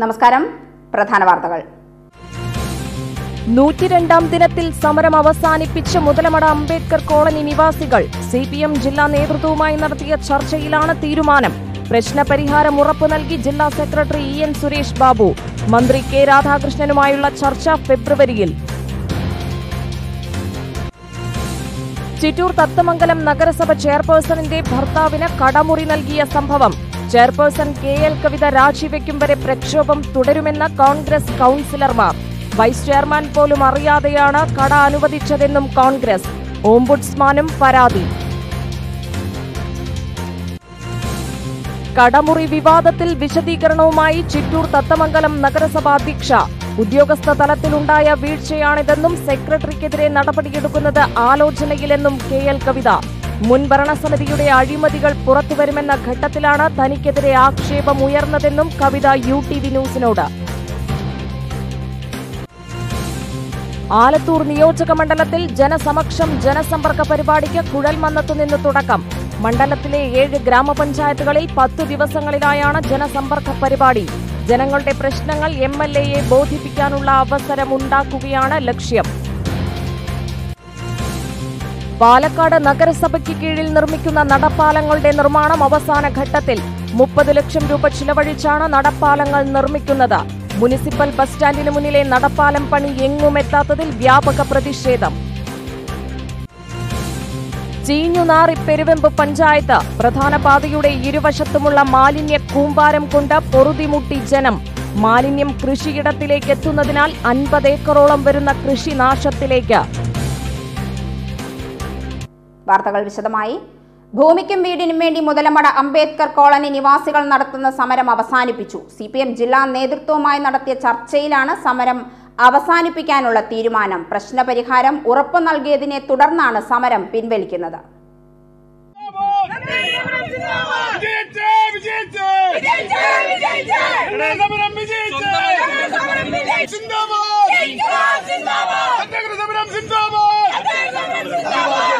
നമസ്കാരം പ്രധാന വാർത്തകൾ നൂറ്റിരണ്ടാം ദിനത്തിൽ സമരം അവസാനിപ്പിച്ച് മുതലമട അംബേദ്കർ കോളനി നിവാസികൾ സി പി എം ജില്ലാ നേതൃത്വവുമായി നടത്തിയ ചർച്ചയിലാണ് തീരുമാനം പ്രശ്നപരിഹാരം ഉറപ്പു നൽകി ജില്ലാ secretary E N Suresh Babu മന്ത്രി കെ രാധാകൃഷ്ണനുമായുള്ള ചർച്ച ഫെബ്രുവരിയിൽ ചിറ്റൂർ തത്തമംഗലം നഗരസഭ ചെയർപേഴ്സണിന്റെ ഭർത്താവിന് കടമുറി നൽകിയ സംഭവം ചെയർപേഴ്സൺ കെ എൽ കവിത രാജിവെക്കും വരെ പ്രക്ഷോഭം തുടരുമെന്ന് കോൺഗ്രസ് കൌൺസിലർമാർ വൈസ് ചെയർമാൻ പോലും അറിയാതെയാണ് കട അനുവദിച്ചതെന്നും കോൺഗ്രസ് ഓംബുഡ്സ്മാനും പരാതി കടമുറി വിവാദത്തിൽ വിശദീകരണവുമായി ചിറ്റൂർ തത്തമംഗലം നഗരസഭ അധ്യക്ഷ ഉദ്യോഗസ്ഥ തലത്തിലുണ്ടായ വീഴ്ചയാണിതെന്നും സെക്രട്ടറിക്കെതിരെ നടപടിയെടുക്കുന്നത് ആലോചനയിലെന്നും കെ എൽ കവിത മുൻ ഭരണസമിതിയുടെ അഴിമതികൾ പുറത്തുവരുമെന്ന ഘട്ടത്തിലാണ് തനിക്കെതിരെ ആക്ഷേപം ഉയർന്നതെന്നും കവിത യു ടി വി ന്യൂസിനോട് ആലത്തൂർ നിയോജക മണ്ഡലത്തിൽ ജനസമക്ഷം ജനസമ്പർക്ക പരിപാടിക്ക് കുഴൽമന്നത്തു നിന്ന് തുടക്കം മണ്ഡലത്തിലെ ഏഴ് ഗ്രാമപഞ്ചായത്തുകളിൽ പത്ത് ദിവസങ്ങളിലായാണ് ജനസമ്പർക്ക പരിപാടി ജനങ്ങളുടെ പ്രശ്നങ്ങൾ എം എൽ എയെ ബോധിപ്പിക്കാനുള്ള അവസരമുണ്ടാക്കുകയാണ് ലക്ഷ്യം പാലക്കാട് നഗരസഭയ്ക്ക് കീഴിൽ നിർമ്മിക്കുന്ന നടപ്പാലങ്ങളുടെ നിർമ്മാണം അവസാന ഘട്ടത്തിൽ മുപ്പത് ലക്ഷം രൂപ ചിലവഴിച്ചാണ് നടപ്പാലങ്ങൾ നിർമ്മിക്കുന്നത് മുനിസിപ്പൽ ബസ് സ്റ്റാൻഡിന് മുന്നിലെ നടപ്പാലം പണി എങ്ങും എത്താത്തതിൽ വ്യാപക പ്രതിഷേധം ചീഞ്ഞുനാറി പെരുവെമ്പ് പഞ്ചായത്ത് പ്രധാന പാതയുടെ ഇരുവശത്തുമുള്ള മാലിന്യ കൂമ്പാരം കൊണ്ട് പൊറുതിമുട്ടി ജനം മാലിന്യം കൃഷിയിടത്തിലേക്ക് എത്തുന്നതിനാൽ അൻപത് ഏക്കറോളം വരുന്ന കൃഷി നാശത്തിലേക്ക് വാർത്തകൾ വിശദമായി ഭൂമിക്കും വീടിനും വേണ്ടി മുതലമട അംബേദ്കർ കോളനി നിവാസികൾ നടത്തുന്ന സമരം അവസാനിപ്പിച്ചു സി പി എം ജില്ലാ നേതൃത്വവുമായി നടത്തിയ ചർച്ചയിലാണ് സമരം അവസാനിപ്പിക്കാനുള്ള തീരുമാനം പ്രശ്നപരിഹാരം ഉറപ്പു നൽകിയതിനെ തുടർന്നാണ് സമരം പിൻവലിക്കുന്നത് വിജയിച്ചേ വിജയിച്ചേ സമരം വിജയിച്ചേ സിന്ദാബാദ് സത്യാഗ്രഹ സമരം സിന്ദാബാദ്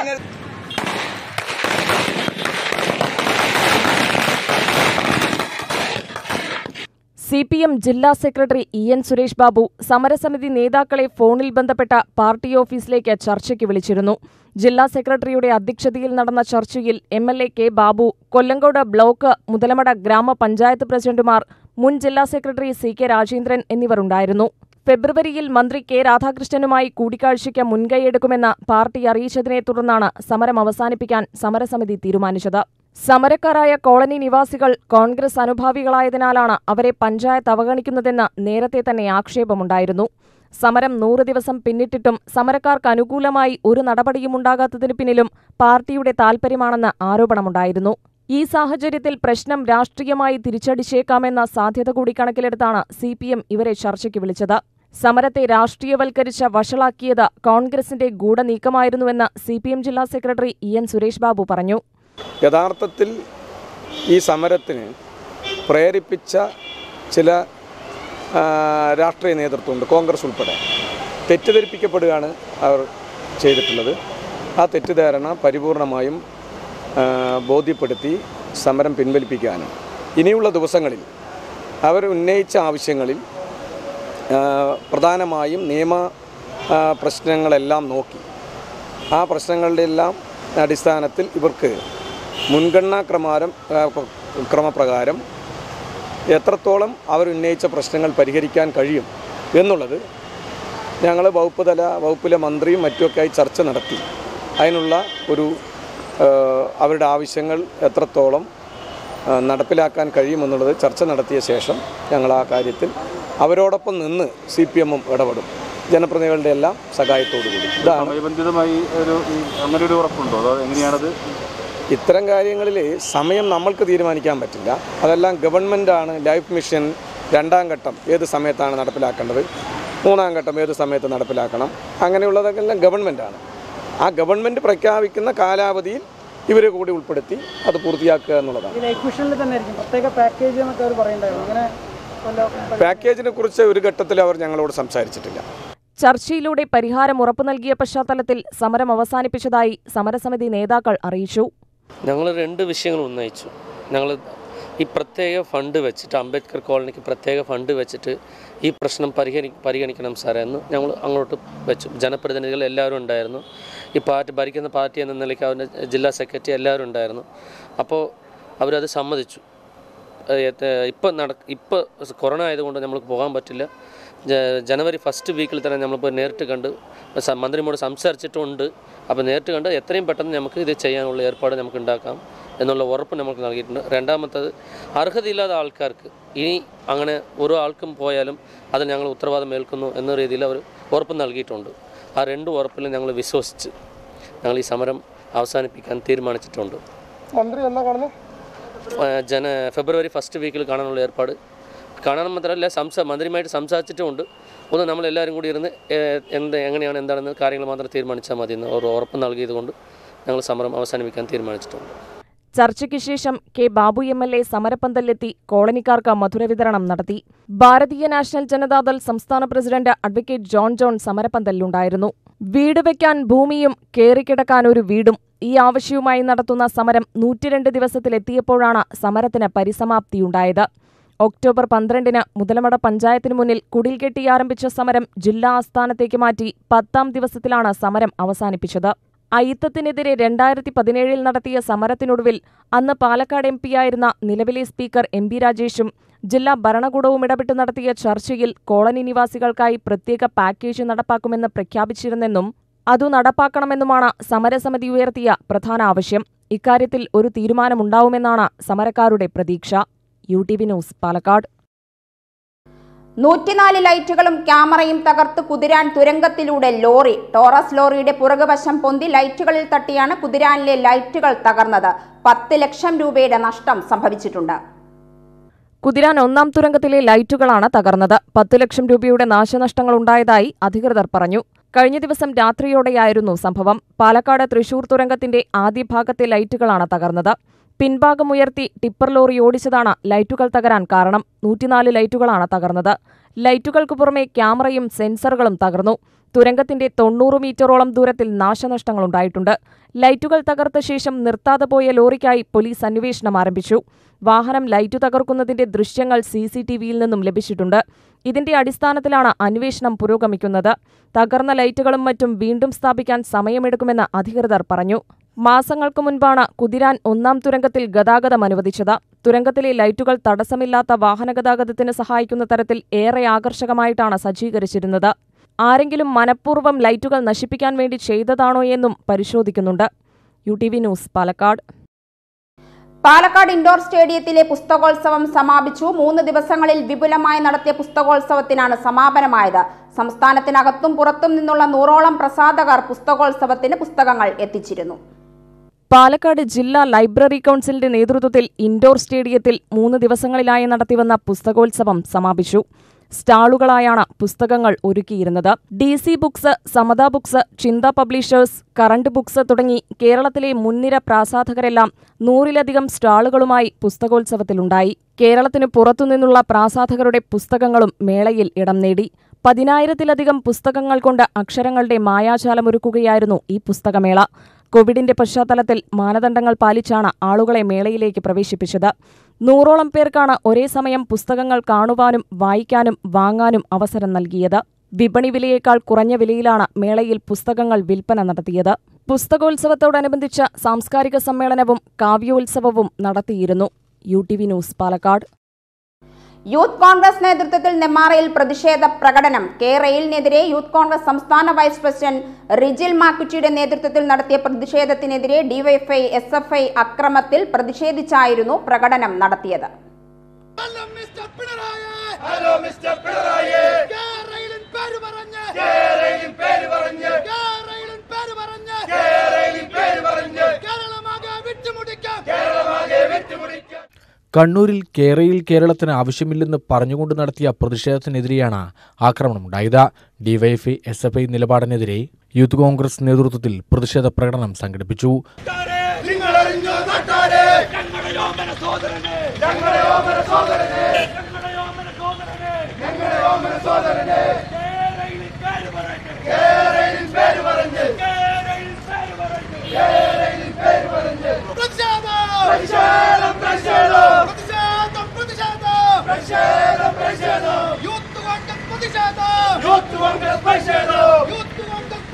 സി പി എം ജില്ലാ secretary E N Suresh Babu സമരസമിതി നേതാക്കളെ ഫോണിൽ ബന്ധപ്പെട്ട പാർട്ടി ഓഫീസിലേക്ക് ചർച്ചയ്ക്ക് വിളിച്ചിരുന്നു ജില്ലാ സെക്രട്ടറിയുടെ അധ്യക്ഷതയിൽ നടന്ന ചർച്ചയിൽ M L A K Babu Kollengode block Muthalamada ഗ്രാമപഞ്ചായത്ത് പ്രസിഡന്റുമാർ മുൻ ജില്ലാ സെക്രട്ടറി സി കെ രാജേന്ദ്രൻ എന്നിവർ ഉണ്ടായിരുന്നു ഫെബ്രുവരിയിൽ മന്ത്രി കെ രാധാകൃഷ്ണനുമായി കൂടിക്കാഴ്ചയ്ക്ക് മുൻകൈയെടുക്കുമെന്ന് പാർട്ടി അറിയിച്ചതിനെ തുടർന്നാണ് സമരം അവസാനിപ്പിക്കാൻ സമരസമിതി തീരുമാനിച്ചത് സമരക്കാരായ കോളനി നിവാസികൾ കോൺഗ്രസ് അനുഭാവികളായതിനാലാണ് അവരെ പഞ്ചായത്ത് അവഗണിക്കുന്നതെന്ന് നേരത്തെ തന്നെ ആക്ഷേപമുണ്ടായിരുന്നു സമരം നൂറ് ദിവസം പിന്നിട്ടിട്ടും സമരക്കാർക്ക് അനുകൂലമായി ഒരു നടപടിയുമുണ്ടാകാത്തതിനു പിന്നിലും പാർട്ടിയുടെ താൽപര്യമാണെന്ന് ആരോപണമുണ്ടായിരുന്നു ഈ സാഹചര്യത്തിൽ പ്രശ്നം രാഷ്ട്രീയമായി തിരിച്ചടിച്ചേക്കാമെന്ന സാധ്യത കൂടി കണക്കിലെടുത്താണ് സി പി എം ഇവരെ ചർച്ചയ്ക്ക് വിളിച്ചത് സമരത്തെ രാഷ്ട്രീയവൽക്കരിച്ച് വഷളാക്കിയത് കോൺഗ്രസിന്റെ ഗൂഢനീക്കമായിരുന്നുവെന്ന് സി പി എം ജില്ലാ secretary E N Suresh Babu പറഞ്ഞു യഥാർത്ഥത്തിൽ ഈ സമരത്തിന് പ്രേരിപ്പിച്ച ചില ആ, രാഷ്ട്രീയ നേതൃത്വമുണ്ട് കോൺഗ്രസ് ഉൾപ്പെടെ തെറ്റിദ്ധരിപ്പിക്കപ്പെടുകയാണ് അവർ ചെയ്തിട്ടുള്ളത് ആ തെറ്റിദ്ധാരണ പരിപൂർണമായും ആ, ബോധ്യപ്പെടുത്തി സമരം പിൻവലിപ്പിക്കാനും ഇനിയുള്ള ദിവസങ്ങളിൽ അവർ ഉന്നയിച്ച ആവശ്യങ്ങളിൽ ആ, പ്രധാനമായും നിയമ ആ, പ്രശ്നങ്ങളെല്ലാം നോക്കി ആ പ്രശ്നങ്ങളുടെ എല്ലാം അടിസ്ഥാനത്തിൽ ഇവർക്ക് മുൻഗണനാ ക്രമാരം ആ, ക്രമപ്രകാരം എത്രത്തോളം അവർ ഉന്നയിച്ച പ്രശ്നങ്ങൾ പരിഹരിക്കാൻ കഴിയും എന്നുള്ളത് ഞങ്ങൾ വകുപ്പ് തല വകുപ്പിലെ മന്ത്രിയും മറ്റുമൊക്കെയായി ചർച്ച നടത്തി അതിനുള്ള ഒരു ആ, അവരുടെ ആവശ്യങ്ങൾ എത്രത്തോളം ആ, നടപ്പിലാക്കാൻ കഴിയുമെന്നുള്ളത് ചർച്ച നടത്തിയ ശേഷം ഞങ്ങൾ ആ കാര്യത്തിൽ അവരോടൊപ്പം നിന്ന് സി പി എമ്മും ഇടപെടും ജനപ്രതിനിധികളുടെ എല്ലാം സഹായത്തോടുകൂടി ഇതാണ് സമയബന്ധിതമായി ഒരു ഈ- അങ്ങനെ ഒരു ഉറപ്പുണ്ടോ അതോ എങ്ങനെയാണത് ഇത്തരം കാര്യങ്ങളിൽ സമയം നമ്മൾക്ക് തീരുമാനിക്കാൻ പറ്റില്ല അതെല്ലാം ഗവൺമെൻറ്റാണ് ലൈഫ് മിഷൻ രണ്ടാം ഘട്ടം ഏത് സമയത്താണ് നടപ്പിലാക്കേണ്ടത് മൂന്നാം ഘട്ടം ഏത് സമയത്ത് നടപ്പിലാക്കണം അങ്ങനെയുള്ളതൊക്കെ എല്ലാം ഗവൺമെൻറ്റാണ് ആ ഗവൺമെൻറ് പ്രഖ്യാപിക്കുന്ന കാലാവധിയിൽ ഇവരെ കൂടി ഉൾപ്പെടുത്തി അത് പൂർത്തിയാക്കുക എന്നുള്ളതാണ് ഈ ലൈഫ് മിഷനിൽ തന്നെ ആയിരിക്കും പ്രത്യേക പാക്കേജ് എന്നൊക്കെ അവർ പറയുണ്ടായിരുന്നു അങ്ങനെ വല്ല പാക്കേജിനെ കുറിച്ച് ഒരു ഘട്ടത്തിൽ അവർ ഞങ്ങളോട് സംസാരിച്ചിട്ടില്ല ചർച്ചയിലൂടെ പരിഹാരം ഉറപ്പു നൽകിയ പശ്ചാത്തലത്തിൽ സമരം അവസാനിപ്പിച്ചതായി സമരസമിതി നേതാക്കൾ അറിയിച്ചു ഞങ്ങൾ രണ്ട് വിഷയങ്ങൾ ഉന്നയിച്ചു ഞങ്ങൾ ഈ പ്രത്യേക ഫണ്ട് വെച്ചിട്ട് അംബേദ്കർ കോളനിക്ക് പ്രത്യേക ഫണ്ട് വെച്ചിട്ട് ഈ പ്രശ്നം പരിഹരി പരിഗണിക്കണം സാറേ എന്ന് ഞങ്ങൾ അങ്ങോട്ട് വെച്ചു ജനപ്രതിനിധികൾ എല്ലാവരും ഉണ്ടായിരുന്നു ഈ പാർട്ടി ഭരിക്കുന്ന പാർട്ടി എന്ന നിലയ്ക്ക് അവരുടെ ജില്ലാ സെക്രട്ടറി എല്ലാവരും ഉണ്ടായിരുന്നു അപ്പോൾ അവരത് സമ്മതിച്ചു ഇപ്പം നട ഇപ്പോൾ കൊറോണ ആയതുകൊണ്ട് നമ്മൾക്ക് പോകാൻ പറ്റില്ല ജ- ജനുവരി ഫസ്റ്റ് വീക്കിൽ തന്നെ നമ്മളിപ്പോൾ നേരിട്ട് കണ്ട് സ- മന്ത്രിയോട് സംസാരിച്ചിട്ടുണ്ട് അപ്പോൾ നേരിട്ട് കണ്ട് എത്രയും പെട്ടെന്ന് നമുക്ക് ഇത് ചെയ്യാനുള്ള ഏർപ്പാട് നമുക്ക് ഉണ്ടാക്കാം എന്നുള്ള ഉറപ്പ് നമുക്ക് നൽകിയിട്ടുണ്ട് രണ്ടാമത്തത് അർഹതയില്ലാത്ത ആൾക്കാർക്ക് ഇനി അങ്ങനെ ഓരോ ആൾക്കും പോയാലും അത് ഞങ്ങൾ ഉത്തരവാദിത്തം ഏൽക്കുന്നു എന്ന രീതിയിൽ അവർ ഉറപ്പ് നൽകിയിട്ടുണ്ട് ആ രണ്ട് ഉറപ്പിലും ഞങ്ങൾ വിശ്വസിച്ച് ഞങ്ങൾ ഈ സമരം അവസാനിപ്പിക്കാൻ തീരുമാനിച്ചിട്ടുണ്ട് മന്ത്രി എന്നാ കാണുന്നത് ആ, ജന ഫെബ്രുവരി ഫസ്റ്റ് വീക്കിൽ കാണാനുള്ള ഏർപ്പാട് കാണാൻ മാത്രമല്ല സംസാ മന്ത്രിയുമായിട്ട് സംസാരിച്ചിട്ടുമുണ്ട് ഒന്ന് നമ്മളെല്ലാവരും കൂടി ഇരുന്ന് ഏ, എന്ത് എങ്ങനെയാണ് എന്താണെന്ന് കാര്യങ്ങൾ മാത്രം തീരുമാനിച്ചാൽ മതി എന്ന് ഒരു ഉറപ്പ് നൽകിയതുകൊണ്ട് ഞങ്ങൾ സമരം അവസാനിപ്പിക്കാൻ തീരുമാനിച്ചിട്ടുണ്ട് ചർച്ചയ്ക്ക് ശേഷം K Babu M L A സമരപ്പന്തലിലെത്തി കോളനിക്കാർക്ക് മധുര വിതരണം നടത്തി ഭാരതീയ നാഷണൽ ജനതാദൾ സംസ്ഥാന പ്രസിഡന്റ് അഡ്വക്കേറ്റ് ജോൺ ജോൺ സമരപ്പന്തലിലുണ്ടായിരുന്നു വീട് വെക്കാൻ ഭൂമിയും കേറിക്കിടക്കാൻ ഒരു വീടും ഈ ആവശ്യവുമായി നടത്തുന്ന സമരം നൂറ്റിരണ്ട് ദിവസത്തിലെത്തിയപ്പോഴാണ് സമരത്തിന് പരിസമാപ്തിയുണ്ടായത് ഒക്ടോബർ പന്ത്രണ്ടിന് മുതലമട പഞ്ചായത്തിന് മുന്നിൽ കുടിൽ കെട്ടി ആരംഭിച്ച സമരം ജില്ലാ ആസ്ഥാനത്തേക്ക് മാറ്റി പത്താം ദിവസത്തിലാണ് സമരം അവസാനിപ്പിച്ചത് അയിത്തത്തിനെതിരെ രണ്ടായിരത്തി പതിനേഴിൽ നടത്തിയ സമരത്തിനൊടുവിൽ അന്ന് പാലക്കാട് എം പിയായിരുന്ന നിലവിലെ സ്പീക്കർ എം പി രാജേഷും ജില്ലാ ഭരണകൂടവും ഇടപെട്ട് നടത്തിയ ചർച്ചയിൽ കോളനി നിവാസികൾക്കായി പ്രത്യേക പാക്കേജ് നടപ്പാക്കുമെന്ന് പ്രഖ്യാപിച്ചിരുന്നെന്നും അതു നടപ്പാക്കണമെന്നുമാണ് സമരസമിതി ഉയർത്തിയ പ്രധാന ആവശ്യം ഇക്കാര്യത്തിൽ ഒരു തീരുമാനമുണ്ടാവുമെന്നാണ് സമരക്കാരുടെ പ്രതീക്ഷ U T V news Palakkad നൂറ്റിനാല് ലൈറ്റുകളും ക്യാമറയും തകർത്ത് കുതിരാൻ തുരങ്കത്തിലൂടെ ലോറി ടോറസ് ലോറിയുടെ പുറകുവശം പൊന്തി ലൈറ്റുകളിൽ തട്ടിയാണ് കുതിരാനിലെ ലൈറ്റുകൾ തകർന്നത് പത്ത് ലക്ഷം രൂപയുടെ നഷ്ടം സംഭവിച്ചിട്ടുണ്ട് കുതിരാൻ ഒന്നാം തുരങ്കത്തിലെ ലൈറ്റുകളാണ് തകർന്നത് പത്ത് ലക്ഷം രൂപയുടെ നാശനഷ്ടങ്ങൾ ഉണ്ടായതായി അധികൃതർ പറഞ്ഞു കഴിഞ്ഞ ദിവസം രാത്രിയോടെയായിരുന്നു സംഭവം പാലക്കാട് തൃശൂർ തുരങ്കത്തിന്റെ ആദ്യ ഭാഗത്തെ ലൈറ്റുകളാണ് തകർന്നത് പിൻഭാഗമുയർത്തി ടിപ്പർ ലോറി ഓടിച്ചതാണ് ലൈറ്റുകൾ തകരാൻ കാരണം നൂറ്റിനാല് ലൈറ്റുകളാണ് തകർന്നത് ലൈറ്റുകൾക്ക് പുറമെ ക്യാമറയും സെൻസറുകളും തകർന്നു തുരങ്കത്തിന്റെ തൊണ്ണൂറ് മീറ്ററോളം ദൂരത്തിൽ നാശനഷ്ടങ്ങളുണ്ടായിട്ടുണ്ട് ലൈറ്റുകൾ തകർത്ത ശേഷം നിർത്താതെ പോയ ലോറിക്കായി പോലീസ് അന്വേഷണം ആരംഭിച്ചു വാഹനം ലൈറ്റു തകർക്കുന്നതിന്റെ ദൃശ്യങ്ങൾ സി സി ടി വിയിൽ നിന്നും ലഭിച്ചിട്ടുണ്ട് ഇതിന്റെ അടിസ്ഥാനത്തിലാണ് അന്വേഷണം പുരോഗമിക്കുന്നത് തകർന്ന ലൈറ്റുകളും മറ്റും വീണ്ടും സ്ഥാപിക്കാൻ സമയമെടുക്കുമെന്ന് അധികൃതർ പറഞ്ഞു മാസങ്ങൾക്ക് മുൻപാണ് കുതിരാൻ ഒന്നാം തുരങ്കത്തിൽ ഗതാഗതം അനുവദിച്ചത് തുരങ്കത്തിലെ ലൈറ്റുകൾ തടസ്സമില്ലാത്ത വാഹനഗതാഗതത്തിന് സഹായിക്കുന്ന തരത്തിൽ ഏറെ ആകർഷകമായിട്ടാണ് സജ്ജീകരിച്ചിരുന്നത് ആരെങ്കിലും മനഃപൂർവ്വം ലൈറ്റുകൾ നശിപ്പിക്കാൻ വേണ്ടി ചെയ്തതാണോ എന്നും പരിശോധിക്കുന്നുണ്ട് U T V news Palakkad Palakkad indoor സ്റ്റേഡിയത്തിലെ പുസ്തകോത്സവം സമാപിച്ചു മൂന്ന് ദിവസങ്ങളിൽ വിപുലമായി നടത്തിയ പുസ്തകോത്സവത്തിനാണ് സമാപനമായത് സംസ്ഥാനത്തിനകത്തും പുറത്തും നിന്നുള്ള നൂറോളം പ്രസാധകർ പുസ്തകോത്സവത്തിന് പുസ്തകങ്ങൾ എത്തിച്ചിരുന്നു പാലക്കാട് ജില്ലാ ലൈബ്രറി കൗൺസിലിന്റെ നേതൃത്വത്തിൽ ഇൻഡോർ സ്റ്റേഡിയത്തിൽ മൂന്ന് ദിവസങ്ങളിലായി നടത്തിവന്ന പുസ്തകോത്സവം സമാപിച്ചു സ്റ്റാളുകളായാണ് പുസ്തകങ്ങൾ ഒരുക്കിയിരുന്നത് D C books Samatha books Chintha publishers current books തുടങ്ങി കേരളത്തിലെ മുൻനിര പ്രാസാധകരെല്ലാം നൂറിലധികം സ്റ്റാളുകളുമായി പുസ്തകോത്സവത്തിലുണ്ടായി കേരളത്തിനു പുറത്തുനിന്നുള്ള പ്രാസാധകരുടെ പുസ്തകങ്ങളും മേളയിൽ ഇടം നേടി പതിനായിരത്തിലധികം പുസ്തകങ്ങൾ കൊണ്ട് അക്ഷരങ്ങളുടെ മായാജാലമൊരുക്കുകയായിരുന്നു ഈ പുസ്തകമേള കോവിഡിന്റെ പശ്ചാത്തലത്തിൽ മാനദണ്ഡങ്ങൾ പാലിച്ചാണ് ആളുകളെ മേളയിലേക്ക് പ്രവേശിപ്പിച്ചത് നൂറോളം പേർക്കാണ് ഒരേ സമയം പുസ്തകങ്ങൾ കാണുവാനും വായിക്കാനും വാങ്ങാനും അവസരം നൽകിയത് വിപണി വിലയേക്കാൾ കുറഞ്ഞ വിലയിലാണ് മേളയിൽ പുസ്തകങ്ങൾ വിൽപ്പന നടത്തിയത് പുസ്തകോത്സവത്തോടനുബന്ധിച്ച് സാംസ്കാരിക സമ്മേളനവും കാവ്യോത്സവവും നടത്തിയിരുന്നു U T V news Palakkad youth Congress നേതൃത്വത്തിൽ നെമ്മാറയിൽ പ്രതിഷേധ പ്രകടനം കെ റെയിലിനെതിരെ യൂത്ത് കോൺഗ്രസ് സംസ്ഥാന വൈസ് പ്രസിഡന്റ് റിജിൽ മാക്കുറ്റിയുടെ നേതൃത്വത്തിൽ നടത്തിയ പ്രതിഷേധത്തിനെതിരെ ഡിവൈഎഫ്ഐ എസ് എഫ് ഐ അക്രമത്തിൽ പ്രതിഷേധിച്ചായിരുന്നു പ്രകടനം നടത്തിയത് hello mister Pinarayi hello mister Pinarayi കേരളയിൻ പേര് പറഞ്ഞ് കേരളയിൻ പേര് പറഞ്ഞ് കേരളയിൻ പേര് പറഞ്ഞ് കേരളയിൻ പേര് പറഞ്ഞ് കേരളമാകെ വിട്ടുമുടിക്കാം കേരളമാകെ വിട്ടുമുടിക്കാം കണ്ണൂരിൽ കേരയിൽ കേരളത്തിന് ആവശ്യമില്ലെന്ന് പറഞ്ഞുകൊണ്ട് നടത്തിയ പ്രതിഷേധത്തിനെതിരെയാണ് ആക്രമണമുണ്ടായത് ഡിവൈഎഫ്ഐ എസ് എഫ് ഐ നിലപാടിനെതിരെ യൂത്ത് കോൺഗ്രസ് നേതൃത്വത്തിൽ പ്രതിഷേധ പ്രകടനം സംഘടിപ്പിച്ചു നിങ്ങൾ അറിഞ്ഞോ നാട്ടാരെ ഞങ്ങളുടെ യോമന സോദരനെ ഞങ്ങളുടെ യോമന സോദരനെ ഞങ്ങളുടെ യോമന സോദരനെ ഞങ്ങളുടെ യോമന സോദരനെ കേരളയിൽ പേര് പറഞ്ഞ് കേരളയിൽ പേര് പറഞ്ഞ് കേരളയിൽ പേര് പറഞ്ഞ് കേരളയിൽ പേര് പറഞ്ഞ് പ്രതിഷേധം പ്രതിഷേധം പ്രതിഷേധം യൂത്ത് കോൺഗ്രസ് പ്രതിഷേധം യൂത്ത് കോൺഗ്രസ് പ്രതിഷേധം യൂത്ത്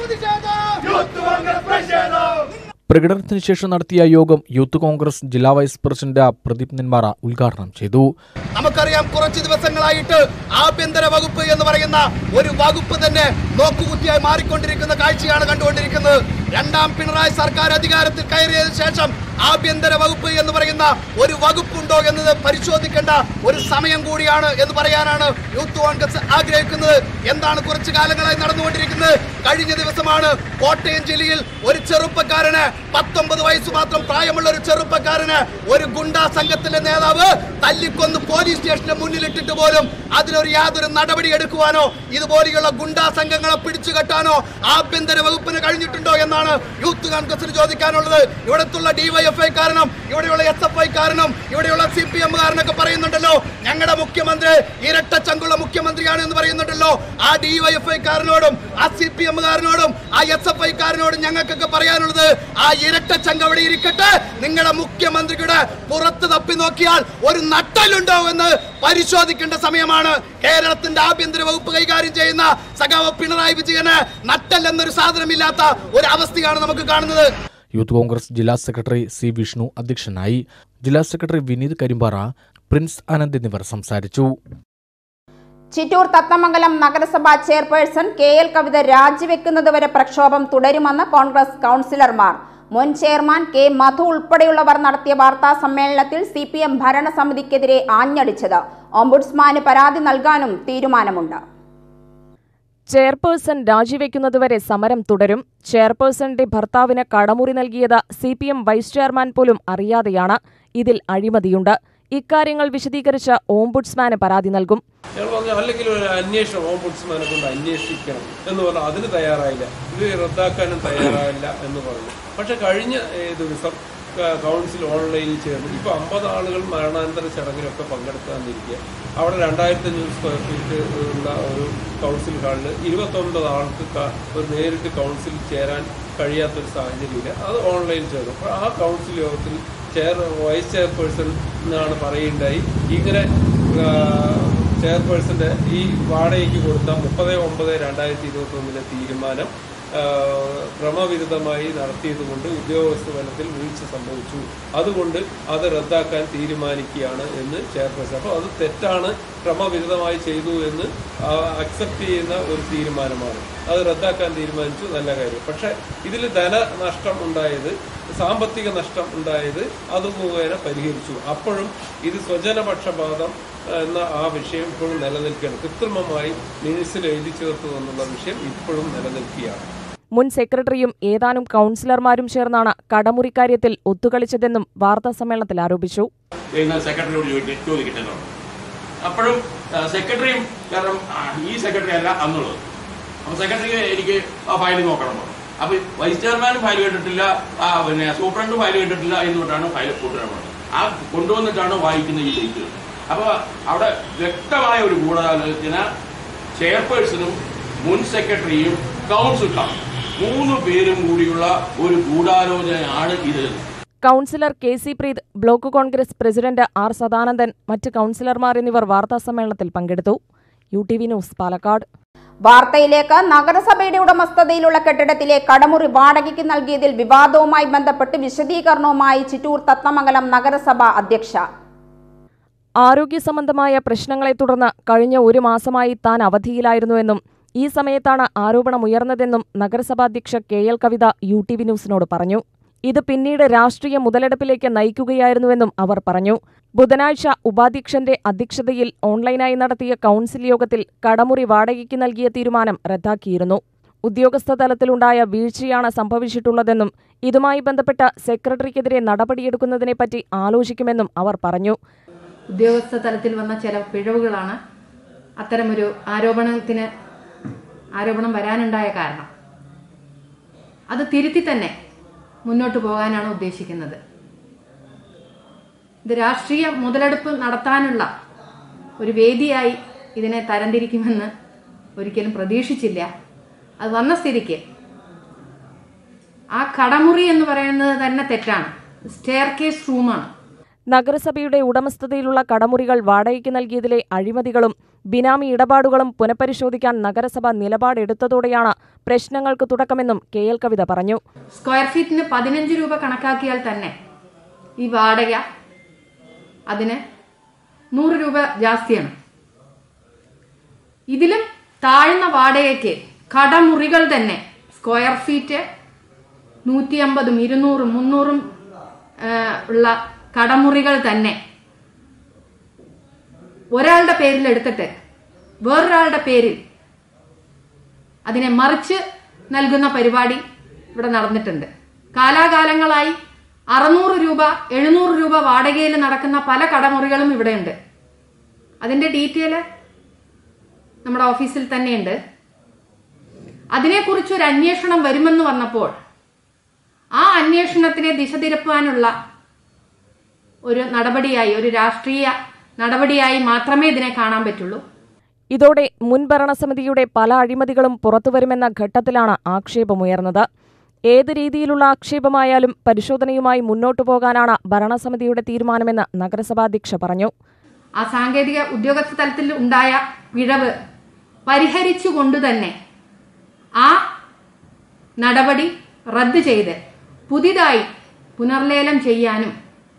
കോൺഗ്രസ് പ്രതിഷേധം പ്രകടനത്തിന് ശേഷം നടത്തിയ യോഗം യൂത്ത് കോൺഗ്രസ് ജില്ലാ വൈസ് പ്രസിഡന്റ് പ്രദീപ് നെന്മാറ ഉദ്ഘാടനം ചെയ്തു നമുക്കറിയാം കുറച്ച് ദിവസങ്ങളായിട്ട് ആഭ്യന്തര വകുപ്പ് എന്ന് പറയുന്ന ഒരു വകുപ്പ് തന്നെ നോക്കുകുത്തിയായി മാറിക്കൊണ്ടിരിക്കുന്ന കാഴ്ചയാണ് കണ്ടുകൊണ്ടിരിക്കുന്നത് രണ്ടാം പിണറായി സർക്കാർ അധികാരത്തിൽ കയറിയതിനു ശേഷം ആഭ്യന്തര വകുപ്പ് എന്ന് പറയുന്ന ഒരു വകുപ്പുണ്ടോ എന്നത് പരിശോധിക്കേണ്ട ഒരു സമയം കൂടിയാണ് എന്ന് പറയാനാണ് യൂത്ത് കോൺഗ്രസ് ആഗ്രഹിക്കുന്നത് എന്താണ് കുറച്ചു കാലങ്ങളായി നടന്നുകൊണ്ടിരിക്കുന്നത് കഴിഞ്ഞ ദിവസമാണ് കോട്ടയം ജില്ലയിൽ ഒരു ചെറുപ്പക്കാരന് പത്തൊമ്പത് വയസ്സ് മാത്രം പ്രായമുള്ള ഒരു ചെറുപ്പക്കാരന് ഒരു ഗുണ്ടാ സംഘത്തിലെ നേതാവ് തല്ലിക്കൊന്ന് പോലീസ് സ്റ്റേഷന്റെ മുന്നിലിട്ടിട്ട് പോലും അതിലൊരു യാതൊരു നടപടി എടുക്കുവാനോ ഇതുപോലെയുള്ള ഗുണ്ടാ സംഘങ്ങളെ പിടിച്ചു കെട്ടാനോ ആഭ്യന്തര വകുപ്പിന് കഴിഞ്ഞിട്ടുണ്ടോ എന്നാണ് യൂത്ത് കോൺഗ്രസിന് ചോദിക്കാനുള്ളത് ഇവിടത്തുള്ള ഡിവൈഎഫ്ഐ കാരണം ഇവിടെയുള്ള എസ് എഫ് ഐ കാരണം ഇവിടെയുള്ള സി പി എം കാരനൊക്കെ പറയുന്നുണ്ടല്ലോ ഞങ്ങളുടെ മുഖ്യമന്ത്രി ഇരട്ട ചങ്കുള്ള മുഖ്യമന്ത്രിയാണ് എന്ന് പറയുന്നുണ്ടല്ലോ ആ ഡിവൈഎഫ്ഐ കാരനോടും ആ സി പി എം കാരനോടും ആ എസ് എഫ് ഐ കാരനോടും ഞങ്ങൾക്കൊക്കെ പറയാനുള്ളത് ആ ഇരട്ട ചങ്ക് അവിടെ ഇരിക്കട്ടെ നിങ്ങളുടെ മുഖ്യമന്ത്രിയുടെ പുറത്ത് തപ്പി നോക്കിയാൽ ഒരു നട്ടലുണ്ടോ എന്ന് പരിശോധിക്കേണ്ട സമയമാണ് കേരളത്തിന്റെ ആഭ്യന്തര വകുപ്പ് കൈകാര്യം ചെയ്യുന്ന സഖാവ് പിണറായി വിജയന് നട്ടൽ എന്നൊരു സാധനമില്ലാത്ത ഒരു അവസ്ഥയാണ് നമുക്ക് കാണുന്നത് യൂത്ത് കോൺഗ്രസ് ജില്ലാ സെക്രട്ടറി സി വിഷ്ണു അധ്യക്ഷനായി ജില്ലാ സെക്രട്ടറി വിനീത് കരിമ്പാറ പ്രിൻസ് ആനന്ദ് എന്നിവർ സംസാരിച്ചു ചിറ്റൂർ തത്തമംഗലം നഗരസഭാ ചെയർപേഴ്സൺ കെ എൽ കവിത രാജിവെക്കുന്നതുവരെ പ്രക്ഷോഭം തുടരുമെന്ന് കോൺഗ്രസ് കൗൺസിലർമാർ മുൻ ചെയർമാൻ കെ മധു ഉൾപ്പെടെയുള്ളവർ നടത്തിയ വാർത്താ സമ്മേളനത്തിൽ സി പി എം ഭരണസമിതിക്കെതിരെ ആഞ്ഞടിച്ചത് ഓംബുഡ്സ്മാന് പരാതി നൽകാനും തീരുമാനമുണ്ട് ചെയർപേഴ്സൺ രാജിവെക്കുന്നതുവരെ സമരം തുടരും ചെയർപേഴ്സന്റെ ഭർത്താവിന് കടമുറി നൽകിയത് C P M vice chairman പോലും അറിയാതെയാണ് ഇതിൽ അഴിമതിയുണ്ട് ഇക്കാര്യങ്ങൾ വിശദീകരിച്ച് ഓംബുഡ്സ്മാന് പരാതി നൽകും ഞങ്ങൾ പറഞ്ഞു അല്ലെങ്കിൽ ഒരു അന്വേഷണം ഓംബുഡ്സ്മാനെ കൊണ്ട് അന്വേഷിക്കണം എന്ന് പറഞ്ഞു അതിന് തയ്യാറായില്ല ഇത് റദ്ദാക്കാനും തയ്യാറായില്ല എന്ന് പറഞ്ഞു പക്ഷെ കഴിഞ്ഞ ഏ, ദിവസം ക- കൗൺസിൽ ഓൺലൈനിൽ ചേർന്ന് ഇപ്പോൾ അമ്പത് ആളുകൾ മരണാനന്തര ചടങ്ങിലൊക്കെ പങ്കെടുക്കാന്നിരിക്കുക അവിടെ രണ്ടായിരത്തി അഞ്ഞൂറ് സ്ക്വയർ ഫീറ്റ് ഉള്ള ഒരു കൗൺസിൽ ഹാളിൽ ഇരുപത്തൊൻപത് ആൾക്ക് ക- ഒരു നേരിട്ട് കൗൺസിൽ ചേരാൻ കഴിയാത്തൊരു സാഹചര്യമില്ല അത് ഓൺലൈനിൽ ചേർന്നു അപ്പോൾ ആ കൗൺസിൽ യോഗത്തിൽ ചെയർ വൈസ് ചെയർപേഴ്സൺ എന്നാണ് പറയുണ്ടായി ഇങ്ങനെ ആ, ചെയർപേഴ്സന്റെ ഈ വാടകയ്ക്ക് കൊടുത്ത മുപ്പത് ഒമ്പത് രണ്ടായിരത്തി ഇരുപത്തി ഒന്നിലെ തീരുമാനം ആ, ക്രമവിരുദ്ധമായി നടത്തിയതുകൊണ്ട് ഉദ്യോഗസ്ഥ തലത്തിൽ വീഴ്ച സംഭവിച്ചു അതുകൊണ്ട് അത് റദ്ദാക്കാൻ തീരുമാനിക്കുകയാണ് എന്ന് ചെയർപേഴ്സൺ അപ്പോൾ അത് തെറ്റാണ് ക്രമവിരുദ്ധമായി ചെയ്തു എന്ന് അക്സെപ്റ്റ് ചെയ്യുന്ന ഒരു തീരുമാനമാണ് അത് റദ്ദാക്കാൻ തീരുമാനിച്ചു നല്ല കാര്യം പക്ഷേ ഇതിൽ ധനനഷ്ടം ഉണ്ടായത് സാമ്പത്തിക നഷ്ടം ഉണ്ടായത് അത് മുഖേന പരിഹരിച്ചു അപ്പോഴും ഇത് സ്വജനപക്ഷപാതം എന്ന ആ വിഷയം ഇപ്പോഴും നിലനിൽക്കുകയാണ് കൃത്രിമമായി മിനിറ്റ്സിൽ എഴുതി ചേർത്തു എന്നുള്ള വിഷയം ഇപ്പോഴും നിലനിൽക്കുകയാണ് മുൻ സെക്രട്ടറിയും ഏതാനും കൗൺസിലർമാരും ചേർന്നാണ് കടമുറി കാര്യത്തിൽ ഒത്തുകളിച്ചതെന്നും വാർത്താസമ്മേളനത്തിൽ ആരോപിച്ചു ചെയ്യുന്ന സെക്രട്ടറിയോട് ചോദിക്ക- ചോദിക്കട്ടെ എന്ന് പറഞ്ഞു. അപ്പോഴും ആ, സെക്രട്ടറിയും കാരണം ആ, ഈ സെക്രട്ടറി അല്ല അന്നുള്ളത് അപ്പൊ സെക്രട്ടറി എനിക്ക് ആ ഫയൽ നോക്കണം എന്ന് പറഞ്ഞു. അപ്പൊ വൈസ് ചെയർമാനും ഫയൽ കണ്ടിട്ടില്ല ആ, പിന്നെ സൂപ്രണ്ടും ഫയൽ കണ്ടിട്ടില്ല എന്നുകൊണ്ടാണ് ഫയൽ കൊണ്ടുവരാൻ പറഞ്ഞത് ആ കൊണ്ടുവന്നിട്ടാണ് വായിക്കുന്ന ഈ ഡേറ്റുകൾ അപ്പൊ അവിടെ വ്യക്തമായ ഒരു ഗൂഢാലോചന ചെയർപേഴ്സണും മുൻ സെക്രട്ടറിയും കൗൺസിലും മൂന്ന് പേരും കൂടിയുള്ള ഒരു ഗൂഢാലോചനയാണ് ഇത് councillor K C Preeth block Congress president R Sadanandan മറ്റ് കൗൺസിലർമാർ എന്നിവർ വാർത്താസമ്മേളനത്തിൽ പങ്കെടുത്തു U T V news Palakkad വാർത്തയിലേക്ക് നഗരസഭയുടെ ഉടമസ്ഥതയിലുള്ള കെട്ടിടത്തിലെ കടമുറി വാടകയ്ക്ക് നൽകിയതിൽ വിവാദവുമായി ബന്ധപ്പെട്ട് വിശദീകരണവുമായി ചിറ്റൂർ തത്തമംഗലം നഗരസഭ അധ്യക്ഷ ആരോഗ്യ സംബന്ധമായ പ്രശ്നങ്ങളെ തുടർന്ന് കഴിഞ്ഞ ഒരു മാസമായി താൻ അവധിയിലായിരുന്നുവെന്നും ഈ സമയത്താണ് ആരോപണം ഉയർന്നതെന്നും നഗരസഭാധ്യക്ഷ K L Kavitha U T V ന്യൂസിനോട് പറഞ്ഞു ഇത് പിന്നീട് രാഷ്ട്രീയ മുതലെടുപ്പിലേക്ക് നയിക്കുകയായിരുന്നുവെന്നും അവർ പറഞ്ഞു ബുധനാഴ്ച ഉപാധ്യക്ഷന്റെ അധ്യക്ഷതയിൽ ഓൺലൈനായി നടത്തിയ കൗൺസിൽ യോഗത്തിൽ കടമുറി വാടകയ്ക്ക് നൽകിയ തീരുമാനം റദ്ദാക്കിയിരുന്നു ഉദ്യോഗസ്ഥ തലത്തിലുണ്ടായ വീഴ്ചയാണ് സംഭവിച്ചിട്ടുള്ളതെന്നും ഇതുമായി ബന്ധപ്പെട്ട സെക്രട്ടറിക്കെതിരെ നടപടിയെടുക്കുന്നതിനെപ്പറ്റി ആലോചിക്കുമെന്നും അവർ പറഞ്ഞു ഉദ്യോഗസ്ഥ തലത്തിൽ വന്ന ചില പിഴവുകളാണ് അത്തരമൊരു ആരോപണത്തിന് ആരോപണം വരാനുണ്ടായ കാരണം അത് തിരുത്തി തന്നെ മുന്നോട്ട് പോകാനാണ് ഉദ്ദേശിക്കുന്നത് ഇത് രാഷ്ട്രീയ മുതലെടുപ്പ് നടത്താനുള്ള ഒരു വേദിയായി ഇതിനെ തരംതിരിക്കുമെന്ന് ഒരിക്കലും പ്രതീക്ഷിച്ചില്ല അത് വന്ന സ്ഥിതിക്ക് ആ കടമുറി എന്ന് പറയുന്നത് തന്നെ തെറ്റാണ് സ്റ്റെയർ കേസ് റൂമാണ് നഗരസഭയുടെ ഉടമസ്ഥതയിലുള്ള കടമുറികൾ വാടകയ്ക്ക് നൽകിയതിലെ അഴിമതികളും ബിനാമി ഇടപാടുകളും പുനഃപരിശോധിക്കാൻ നഗരസഭ നിലപാടെടുത്തതോടെയാണ് പ്രശ്നങ്ങൾക്ക് തുടക്കമെന്നും കെ എൽ കവിത പറഞ്ഞു സ്ക്വയർ ഫീറ്റിന് പതിനഞ്ച് രൂപ കണക്കാക്കിയാൽ തന്നെ ഈ വാടക അതിന് നൂറ് രൂപ ജാസ്തിയാണ് ഇതിലും താഴ്ന്ന വാടകയ്ക്ക് കടമുറികൾ തന്നെ സ്ക്വയർ ഫീറ്റ് നൂറ്റി അമ്പതും ഇരുന്നൂറും മുന്നൂറും ആ, ഉള്ള കടമുറികൾ തന്നെ ഒരാളുടെ പേരിൽ എടുത്തിട്ട് വേറൊരാളുടെ പേരിൽ അതിനെ മറിച്ച് നൽകുന്ന പരിപാടി ഇവിടെ നടന്നിട്ടുണ്ട് കാലാകാലങ്ങളായി അറുന്നൂറ് രൂപ എഴുന്നൂറ് രൂപ വാടകയിൽ നടക്കുന്ന പല കടമുറികളും ഇവിടെയുണ്ട് അതിന്റെ ഡീറ്റെയിൽ നമ്മുടെ ഓഫീസിൽ തന്നെയുണ്ട് അതിനെക്കുറിച്ച് ഒരു അന്വേഷണം വരുമെന്ന് വന്നപ്പോൾ ആ അന്വേഷണത്തിനെ ദിശ തിരുപ്പാനുള്ള ഒരു നടപടിയായി ഒരു രാഷ്ട്രീയ നടപടിയായി മാത്രമേ ഇതിനെ കാണാൻ പറ്റുള്ളൂ ഇതോടെ മുൻ ഭരണസമിതിയുടെ പല അഴിമതികളും പുറത്തുവരുമെന്ന ഘട്ടത്തിലാണ് ആക്ഷേപമുയർന്നത് ഏത് രീതിയിലുള്ള ആക്ഷേപമായാലും പരിശോധനയുമായി മുന്നോട്ടു പോകാനാണ് ഭരണസമിതിയുടെ തീരുമാനമെന്ന് നഗരസഭാധ്യക്ഷ പറഞ്ഞു ആ സാങ്കേതിക ഉദ്യോഗസ്ഥ തലത്തിൽ ഉണ്ടായ പിഴവ് പരിഹരിച്ചുകൊണ്ട് തന്നെ ആ നടപടി റദ്ദ് ചെയ്ത് പുതിയതായി പുനർലേലം ചെയ്യാനും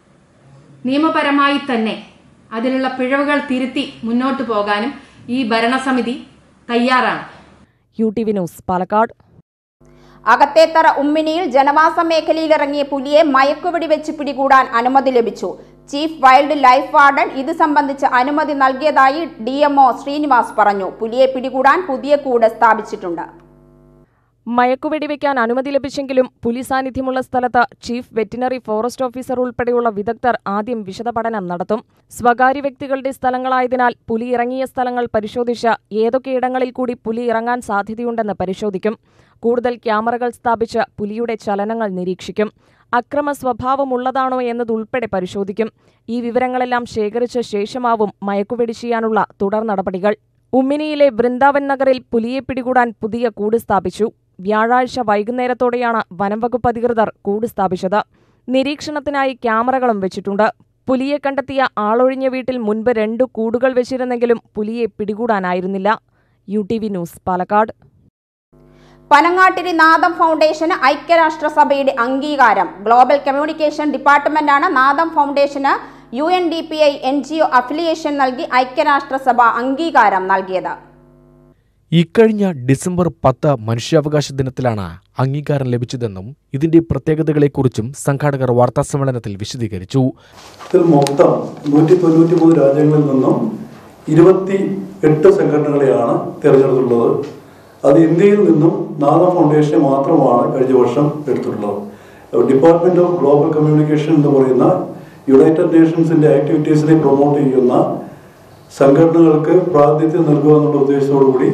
നിയമപരമായി തന്നെ അതിലുള്ള പിഴവുകൾ തിരുത്തി മുന്നോട്ട് പോകാനും ഈ ഭരണസമിതി തയ്യാറാണ് U T V news Palakkad Akathethara ഉമ്മിനിയിൽ ജനവാസ മേഖലയിൽ ഇറങ്ങിയ പുലിയെ മയക്കുവെടി വെച്ച് പിടികൂടാൻ അനുമതി ലഭിച്ചു ചീഫ് വൈൽഡ് ലൈഫ് വാർഡൻ ഇത് സംബന്ധിച്ച് അനുമതി നൽകിയതായി ഡി ശ്രീനിവാസ് പറഞ്ഞു പുലിയെ പിടികൂടാൻ പുതിയ കൂട് സ്ഥാപിച്ചിട്ടുണ്ട് മയക്കുവെടിവെക്കാൻ അനുമതി ലഭിച്ചെങ്കിലും പുലി സാന്നിധ്യമുള്ള സ്ഥലത്ത് ചീഫ് വെറ്റിനറി ഫോറസ്റ്റ് ഓഫീസർ ഉൾപ്പെടെയുള്ള വിദഗ്ധർ ആദ്യം വിശദ പഠനം നടത്തും സ്വകാര്യ വ്യക്തികളുടെ സ്ഥലങ്ങളായതിനാൽ പുലി ഇറങ്ങിയ സ്ഥലങ്ങൾ പരിശോധിച്ച് ഏതൊക്കെയിടങ്ങളിൽ കൂടി പുലി ഇറങ്ങാൻ സാധ്യതയുണ്ടെന്ന് പരിശോധിക്കും കൂടുതൽ ക്യാമറകൾ സ്ഥാപിച്ച് പുലിയുടെ ചലനങ്ങൾ നിരീക്ഷിക്കും അക്രമ സ്വഭാവമുള്ളതാണോ എന്നതുൾപ്പെടെ പരിശോധിക്കും ഈ വിവരങ്ങളെല്ലാം ശേഖരിച്ച ശേഷമാവും മയക്കുവെടി ചെയ്യാനുള്ള തുടർ നടപടികൾ ഉമ്മിനിയിലെ വൃന്ദാവൻ നഗറിൽ പുലിയെ പിടികൂടാൻ പുതിയ കൂട് സ്ഥാപിച്ചു വ്യാഴാഴ്ച വൈകുന്നേരത്തോടെയാണ് വനംവകുപ്പ് അധികൃതർ കൂട് സ്ഥാപിച്ചത് നിരീക്ഷണത്തിനായി ക്യാമറകളും വെച്ചിട്ടുണ്ട് പുലിയെ കണ്ടെത്തിയ ആളൊഴിഞ്ഞ വീട്ടിൽ മുൻപ് രണ്ടു കൂടുകൾ വെച്ചിരുന്നെങ്കിലും പുലിയെ പിടികൂടാനായിരുന്നില്ല U T V news Palakkad Panangattiri Nadam ഫൗണ്ടേഷന് ഐക്യരാഷ്ട്രസഭയുടെ അംഗീകാരം ഗ്ലോബൽ കമ്മ്യൂണിക്കേഷൻ ഡിപ്പാർട്ട്മെന്റാണ് നാദം ഫൗണ്ടേഷന് U N D P I N G O affiliation നൽകി ഐക്യരാഷ്ട്രസഭ അംഗീകാരം നൽകിയത് ഇക്കഴിഞ്ഞ ഡിസംബർ പത്ത് മനുഷ്യാവകാശ ദിനത്തിലാണ് അംഗീകാരം ലഭിച്ചതെന്നും ഇതിന്റെ പ്രത്യേകതകളെക്കുറിച്ചും സംഘാടകർ വാർത്താസമ്മേളനത്തിൽ വിശദീകരിച്ചു ഇതിൽ മൊത്തം നൂറ്റി തൊണ്ണൂറ്റി മൂന്ന് രാജ്യങ്ങളിൽ നിന്നും ഇരുപത്തി എട്ട് സംഘടനകളെയാണ് തിരഞ്ഞെടുത്തുള്ളത് അത് ഇന്ത്യയിൽ നിന്നും നാദ ഫൗണ്ടേഷൻ മാത്രമാണ് കഴിഞ്ഞ വർഷം എടുത്തിട്ടുള്ളത് ഡിപ്പാർട്ട്മെന്റ് ഓഫ് ഗ്ലോബൽ കമ്മ്യൂണിക്കേഷൻ എന്ന് പറയുന്ന യുണൈറ്റഡ് നേഷൻസിന്റെ ആക്ടിവിറ്റീസിനെ പ്രൊമോട്ട് ചെയ്യുന്ന സംഘടനകൾക്ക് പ്രാതിനിധ്യം നൽകുക എന്നുള്ള ഉദ്ദേശത്തോടു കൂടി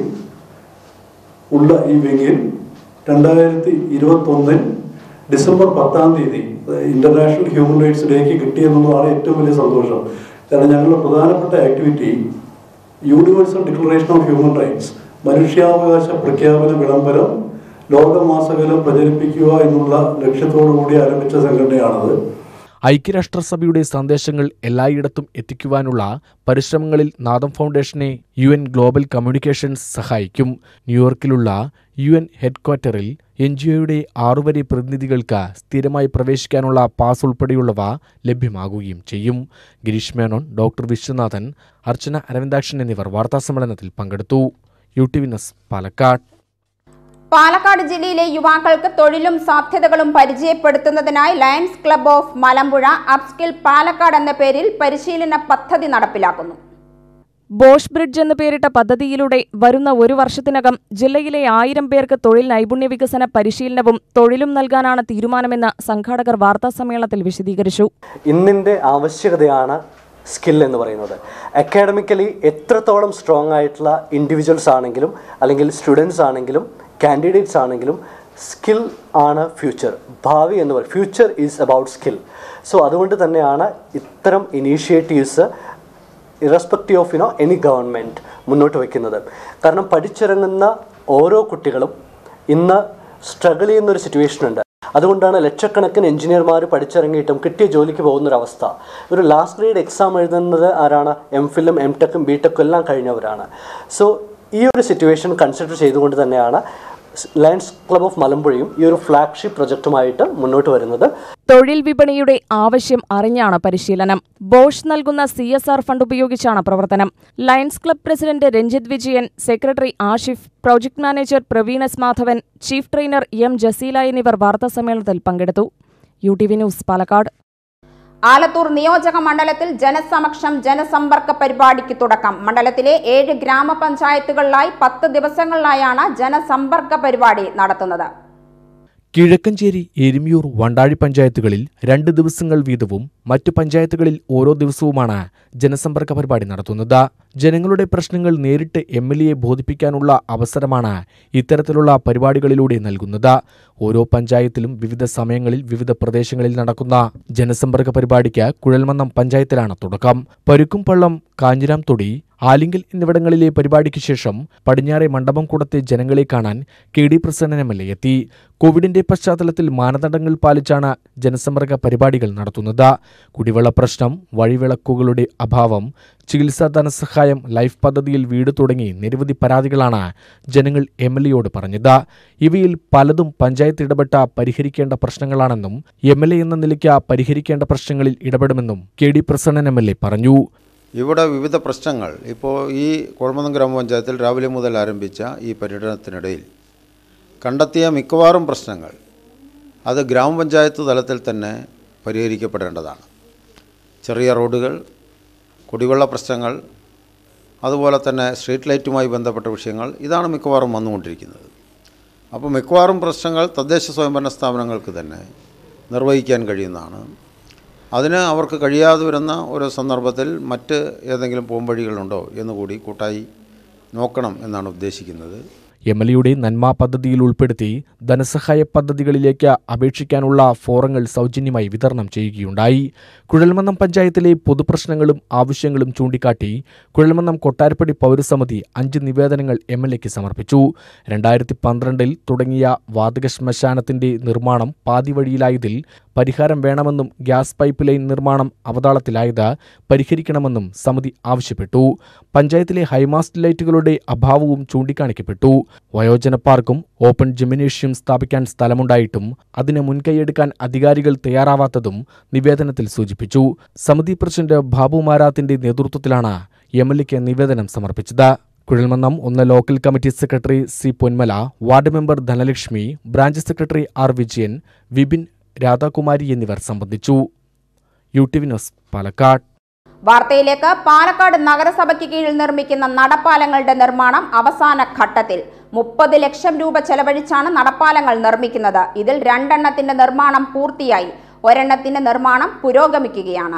ഉള്ള ഈ വിങ്ങിൽ രണ്ടായിരത്തി ഇരുപത്തി ഒന്നിൽ ഡിസംബർ പത്താം തീയതി ഇന്റർനാഷണൽ ഹ്യൂമൻ റൈറ്റ്സ് ഡേക്ക് കിട്ടിയെന്നുള്ളതാണ് ഏറ്റവും വലിയ സന്തോഷം കാരണം ഞങ്ങളുടെ പ്രധാനപ്പെട്ട activity universal declaration of human rights മനുഷ്യാവകാശ പ്രഖ്യാപന വിളംബരം ലോകമാസകലം പ്രചരിപ്പിക്കുക എന്നുള്ള ലക്ഷ്യത്തോടു കൂടി ആരംഭിച്ച സംഘടനയാണത് ഐക്യരാഷ്ട്രസഭയുടെ സന്ദേശങ്ങൾ എല്ലായിടത്തും എത്തിക്കുവാനുള്ള പരിശ്രമങ്ങളിൽ നാദം ഫൗണ്ടേഷനെ യു എൻ ഗ്ലോബൽ കമ്മ്യൂണിക്കേഷൻസ് സഹായിക്കും ന്യൂയോർക്കിലുള്ള യു എൻ ഹെഡ്ക്വാർട്ടറിൽ എൻ ജി ഒയുടെ ആറുവരി പ്രതിനിധികൾക്ക് സ്ഥിരമായി പ്രവേശിക്കാനുള്ള പാസ് ഉൾപ്പെടെയുള്ളവ ലഭ്യമാകുകയും ചെയ്യും ഗിരീഷ് മേനോൻ ഡോക്ടർ വിശ്വനാഥൻ അർച്ചന അരവിന്ദാക്ഷൻ എന്നിവർ വാർത്താസമ്മേളനത്തിൽ പങ്കെടുത്തു U T V news Palakkad Palakkad ജില്ലയിലെ യുവാക്കൾക്ക് തൊഴിലും സാധ്യതകളും പരിചയപ്പെടുത്തുന്നതിനായി lions club of Malampuzha upskill Palakkad എന്ന പേരിൽ പരിശീലന പദ്ധതി നടപ്പിലാക്കുന്നു ബോഷ് ബ്രിഡ്ജ് എന്ന് പേരിട്ട പദ്ധതിയിലൂടെ വരുന്ന ഒരു വർഷത്തിനകം ജില്ലയിലെ ആയിരം പേർക്ക് തൊഴിൽ നൈപുണ്യ വികസന പരിശീലനവും തൊഴിലും നൽകാനാണ് തീരുമാനമെന്ന് സംഘാടകർ വാർത്താസമ്മേളനത്തിൽ വിശദീകരിച്ചു ഇന്നിൻ്റെ ആവശ്യകതയാണ് സ്കിൽ എന്ന് പറയുന്നത് അക്കാഡമിക്കലി എത്രത്തോളം സ്ട്രോങ് ആയിട്ടുള്ള ഇൻഡിവിജ്വൽസ് ആണെങ്കിലും അല്ലെങ്കിൽ സ്റ്റുഡൻസ് ആണെങ്കിലും കാൻഡിഡേറ്റ്സ് ആണെങ്കിലും സ്കിൽ ആണ് ഫ്യൂച്ചർ ഭാവി എന്ന് പറയും future is about skill so അതുകൊണ്ട് തന്നെയാണ് ഇത്തരം initiatives irrespective of you know any government മുന്നോട്ട് വയ്ക്കുന്നത് കാരണം പഠിച്ചിറങ്ങുന്ന ഓരോ കുട്ടികളും ഇന്ന് സ്ട്രഗിൾ ചെയ്യുന്ന ഒരു സിറ്റുവേഷൻ ഉണ്ട് അതുകൊണ്ടാണ് ലക്ഷക്കണക്കിന് എഞ്ചിനീയർമാർ പഠിച്ചിറങ്ങിയിട്ടും കിട്ടിയ ജോലിക്ക് പോകുന്നൊരവസ്ഥ ഒരു ലാസ്റ്റ് ഗ്രേഡ് എക്സാം എഴുതുന്നത് ആരാണ് എം ഫിലും എം ടെക്കും ബി ടെക്കും എല്ലാം കഴിഞ്ഞവരാണ് സോ ഈ ഒരു സിറ്റുവേഷൻ കൺസിഡർ ചെയ്തുകൊണ്ട് തന്നെയാണ് ലയൺസ് ക്ലബ് ഓഫ് മലമ്പുഴയും ഈ ഒരു ഫ്ലാഗ്ഷിപ്പ് പ്രൊജക്റ്റുമായിട്ട് മുന്നോട്ട് വരുന്നത് തൊഴിൽ വിപണിയുടെ ആവശ്യം അറിഞ്ഞാണ് പരിശീലനം ബോഷ് നൽകുന്ന സി എസ് ആർ ഫണ്ട് ഉപയോഗിച്ചാണ് പ്രവർത്തനം Lions club president Ranjith Vijayan secretary Ashif project manager Praveen S Madhavan chief trainer M Jaseela എന്നിവർ വാർത്താസമ്മേളനത്തിൽ പങ്കെടുത്തു U T V news Palakkad Alathur നിയോജക മണ്ഡലത്തിൽ ജനസമക്ഷം ജനസമ്പർക്ക പരിപാടിക്ക് തുടക്കം മണ്ഡലത്തിലെ ഏഴ് ഗ്രാമപഞ്ചായത്തുകളിലായി പത്ത് ദിവസങ്ങളിലായാണ് ജനസമ്പർക്ക പരിപാടി നടത്തുന്നത് കിഴക്കഞ്ചേരി എരുമിയൂർ വണ്ടാഴി പഞ്ചായത്തുകളിൽ രണ്ട് ദിവസങ്ങൾ വീതവും മറ്റു പഞ്ചായത്തുകളിൽ ഓരോ ദിവസവുമാണ് ജനസമ്പർക്ക പരിപാടി നടത്തുന്നത് ജനങ്ങളുടെ പ്രശ്നങ്ങൾ നേരിട്ട് എം എൽ എയെ ബോധിപ്പിക്കാനുള്ള അവസരമാണ് ഇത്തരത്തിലുള്ള പരിപാടികളിലൂടെ നൽകുന്നത് ഓരോ പഞ്ചായത്തിലും വിവിധ സമയങ്ങളിൽ വിവിധ പ്രദേശങ്ങളിൽ നടക്കുന്ന ജനസമ്പർക്ക പരിപാടിക്ക് കുഴൽമന്നം പഞ്ചായത്തിലാണ് തുടക്കം പരുക്കുംപള്ളം കാഞ്ഞിരാം തൊടി ആലിങ്കൽ എന്നിവിടങ്ങളിലെ പരിപാടിക്ക് ശേഷം പടിഞ്ഞാറെ മണ്ഡപംകൂടത്തെ ജനങ്ങളെ കാണാൻ K D Prasannan M L A എത്തി കോവിഡിന്റെ പശ്ചാത്തലത്തിൽ മാനദണ്ഡങ്ങൾ പാലിച്ചാണ് ജനസമ്പർക്ക പരിപാടികൾ നടത്തുന്നത് കുടിവെള്ള പ്രശ്നം വഴിവിളക്കുകളുടെ അഭാവം ചികിത്സാ ധനസഹായം ലൈഫ് പദ്ധതിയിൽ വീട് തുടങ്ങി നിരവധി പരാതികളാണ് ജനങ്ങൾ എം എൽ എയോട് പറഞ്ഞത് ഇവയിൽ പലതും പഞ്ചായത്ത് ഇടപെട്ട പരിഹരിക്കേണ്ട പ്രശ്നങ്ങളാണെന്നും എം എൽ എ എന്ന നിലയ്ക്ക് പരിഹരിക്കേണ്ട പ്രശ്നങ്ങളിൽ ഇടപെടുമെന്നും K D Prasannan M L A പറഞ്ഞു ഇവിടെ വിവിധ പ്രശ്നങ്ങൾ ഇപ്പോൾ ഈ കുഴമന്നം ഗ്രാമപഞ്ചായത്തിൽ രാവിലെ മുതൽ ആരംഭിച്ച ഈ പര്യടനത്തിനിടയിൽ കണ്ടെത്തിയ മിക്കവാറും പ്രശ്നങ്ങൾ അത് ഗ്രാമപഞ്ചായത്ത് തലത്തിൽ തന്നെ പരിഹരിക്കപ്പെടേണ്ടതാണ് ചെറിയ റോഡുകൾ കുടിവെള്ള പ്രശ്നങ്ങൾ അതുപോലെ തന്നെ സ്ട്രീറ്റ് ലൈറ്റുമായി ബന്ധപ്പെട്ട വിഷയങ്ങൾ ഇതാണ് മിക്കവാറും വന്നുകൊണ്ടിരിക്കുന്നത് അപ്പോൾ മിക്കവാറും പ്രശ്നങ്ങൾ തദ്ദേശ സ്വയംഭരണ സ്ഥാപനങ്ങൾക്ക് തന്നെ നിർവഹിക്കാൻ കഴിയുന്നതാണ് അതിന് അവർക്ക് കഴിയാതെ വരുന്ന ഒരു സന്ദർഭത്തിൽ മറ്റ് ഏതെങ്കിലും പോംവഴികളുണ്ടോ എന്നുകൂടി കൂട്ടായി നോക്കണം എന്നാണ് ഉദ്ദേശിക്കുന്നത് എം എൽ എയുടെ നന്മ പദ്ധതിയിൽ ഉൾപ്പെടുത്തി ധനസഹായ പദ്ധതികളിലേക്ക് അപേക്ഷിക്കാനുള്ള ഫോറങ്ങൾ സൗജന്യമായി വിതരണം ചെയ്യുകയുണ്ടായി കുഴൽമന്നം പഞ്ചായത്തിലെ പൊതുപ്രശ്നങ്ങളും ആവശ്യങ്ങളും ചൂണ്ടിക്കാട്ടി കുഴൽമന്നം കൊട്ടാരപ്പടി പൗരസമിതി അഞ്ച് നിവേദനങ്ങൾ എം എൽ എക്ക് സമർപ്പിച്ചു രണ്ടായിരത്തി പന്ത്രണ്ടിൽ തുടങ്ങിയ വാതക ശ്മശാനത്തിന്റെ നിർമ്മാണം പാതിവഴിയിലായതിൽ പരിഹാരം വേണമെന്നും ഗ്യാസ് പൈപ്പ് ലൈൻ നിർമ്മാണം അവതാളത്തിലായത് പരിഹരിക്കണമെന്നും സമിതി ആവശ്യപ്പെട്ടു പഞ്ചായത്തിലെ ഹൈമാസ്റ്റ് ലൈറ്റുകളുടെ അഭാവവും ചൂണ്ടിക്കാണിക്കപ്പെട്ടു വയോജന പാർക്കും ഓപ്പൺ ജിമിനേഷ്യം സ്ഥാപിക്കാൻ സ്ഥലമുണ്ടായിട്ടും അതിന് മുൻകൈയെടുക്കാൻ അധികാരികൾ തയ്യാറാവാത്തതും നിവേദനത്തിൽ സൂചിപ്പിച്ചു സമിതി പ്രസിഡന്റ് ബാബു മാരാത്തിന്റെ നേതൃത്വത്തിലാണ് എം എൽ എക്ക് നിവേദനം സമർപ്പിച്ചത് കുഴൽമന്നം ഒന്ന് local committee secretary C Ponmala ward member Dhanalakshmi branch secretary R Vijayan Vipin Radhakumari എന്നിവർ സംബന്ധിച്ചു U T V news Palakkad വാർത്തയിലേക്ക് പാലക്കാട് നഗരസഭയ്ക്ക് കീഴിൽ നിർമ്മിക്കുന്ന നടപ്പാലങ്ങളുടെ നിർമ്മാണം അവസാന ഘട്ടത്തിൽ മുപ്പത് ലക്ഷം രൂപ ചെലവഴിച്ചാണ് നടപ്പാലങ്ങൾ നിർമ്മിക്കുന്നത് ഇതിൽ രണ്ടെണ്ണത്തിന്റെ നിർമ്മാണം പൂർത്തിയായി ഒരെണ്ണത്തിന്റെ നിർമ്മാണം പുരോഗമിക്കുകയാണ്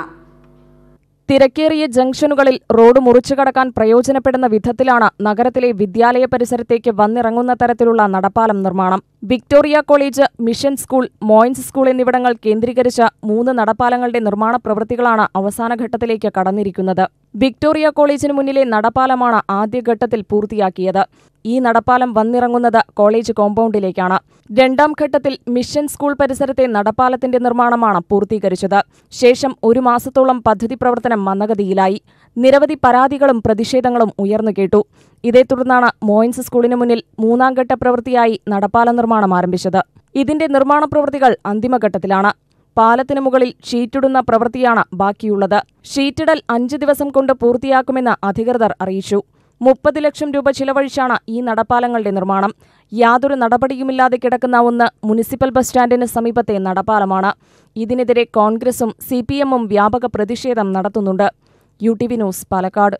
തിരക്കേറിയ ജംഗ്ഷനുകളിൽ റോഡ് മുറിച്ചു കടക്കാൻ പ്രയോജനപ്പെടുന്ന വിധത്തിലാണ് നഗരത്തിലെ വിദ്യാലയ പരിസരത്തേക്ക് വന്നിറങ്ങുന്ന തരത്തിലുള്ള നടപ്പാലം നിർമ്മാണം Victoria college mission school Moyans school എന്നിവിടങ്ങൾ കേന്ദ്രീകരിച്ച മൂന്ന് നടപ്പാലങ്ങളുടെ നിർമ്മാണ പ്രവൃത്തികളാണ് അവസാന ഘട്ടത്തിലേക്ക് കടന്നിരിക്കുന്നത് വിക്ടോറിയ കോളേജിന് മുന്നിലെ നടപ്പാലമാണ് ആദ്യഘട്ടത്തിൽ പൂർത്തിയാക്കിയത് ഈ നടപ്പാലം വന്നിറങ്ങുന്നത് കോളേജ് കോമ്പൗണ്ടിലേക്കാണ് രണ്ടാം ഘട്ടത്തിൽ മിഷൻ സ്കൂൾ പരിസരത്തെ നടപ്പാലത്തിന്റെ നിർമ്മാണമാണ് പൂർത്തീകരിച്ചത് ശേഷം ഒരു മാസത്തോളം പദ്ധതി പ്രവർത്തനം മന്ദഗതിയിലായി നിരവധി പരാതികളും പ്രതിഷേധങ്ങളും ഉയർന്നു കേട്ടു ഇതേ തുടർന്നാണ് മോയിൻസ് സ്കൂളിന് മുന്നിൽ മൂന്നാം ഘട്ട പ്രവൃത്തിയായി നടപ്പാല നിർമ്മാണം ആരംഭിച്ചത് ഇതിന്റെ നിർമ്മാണ പ്രവൃത്തികൾ അന്തിമഘട്ടത്തിലാണ് പാലത്തിനു മുകളിൽ ഷീറ്റിടുന്ന പ്രവൃത്തിയാണ് ബാക്കിയുള്ളത് ഷീറ്റിടൽ അഞ്ച് ദിവസം കൊണ്ട് പൂർത്തിയാക്കുമെന്ന് അധികൃതർ അറിയിച്ചു മുപ്പത് ലക്ഷം രൂപ ചിലവഴിച്ചാണ് ഈ നടപ്പാലങ്ങളുടെ നിർമ്മാണം യാതൊരു നടപടിയുമില്ലാതെ കിടക്കുന്ന ഒന്ന് മുനിസിപ്പൽ ബസ് സ്റ്റാൻഡിന് സമീപത്തെ നടപ്പാലമാണ് ഇതിനെതിരെ കോൺഗ്രസും സി പി എമ്മും വ്യാപക പ്രതിഷേധം നടത്തുന്നുണ്ട് U T V news Palakkad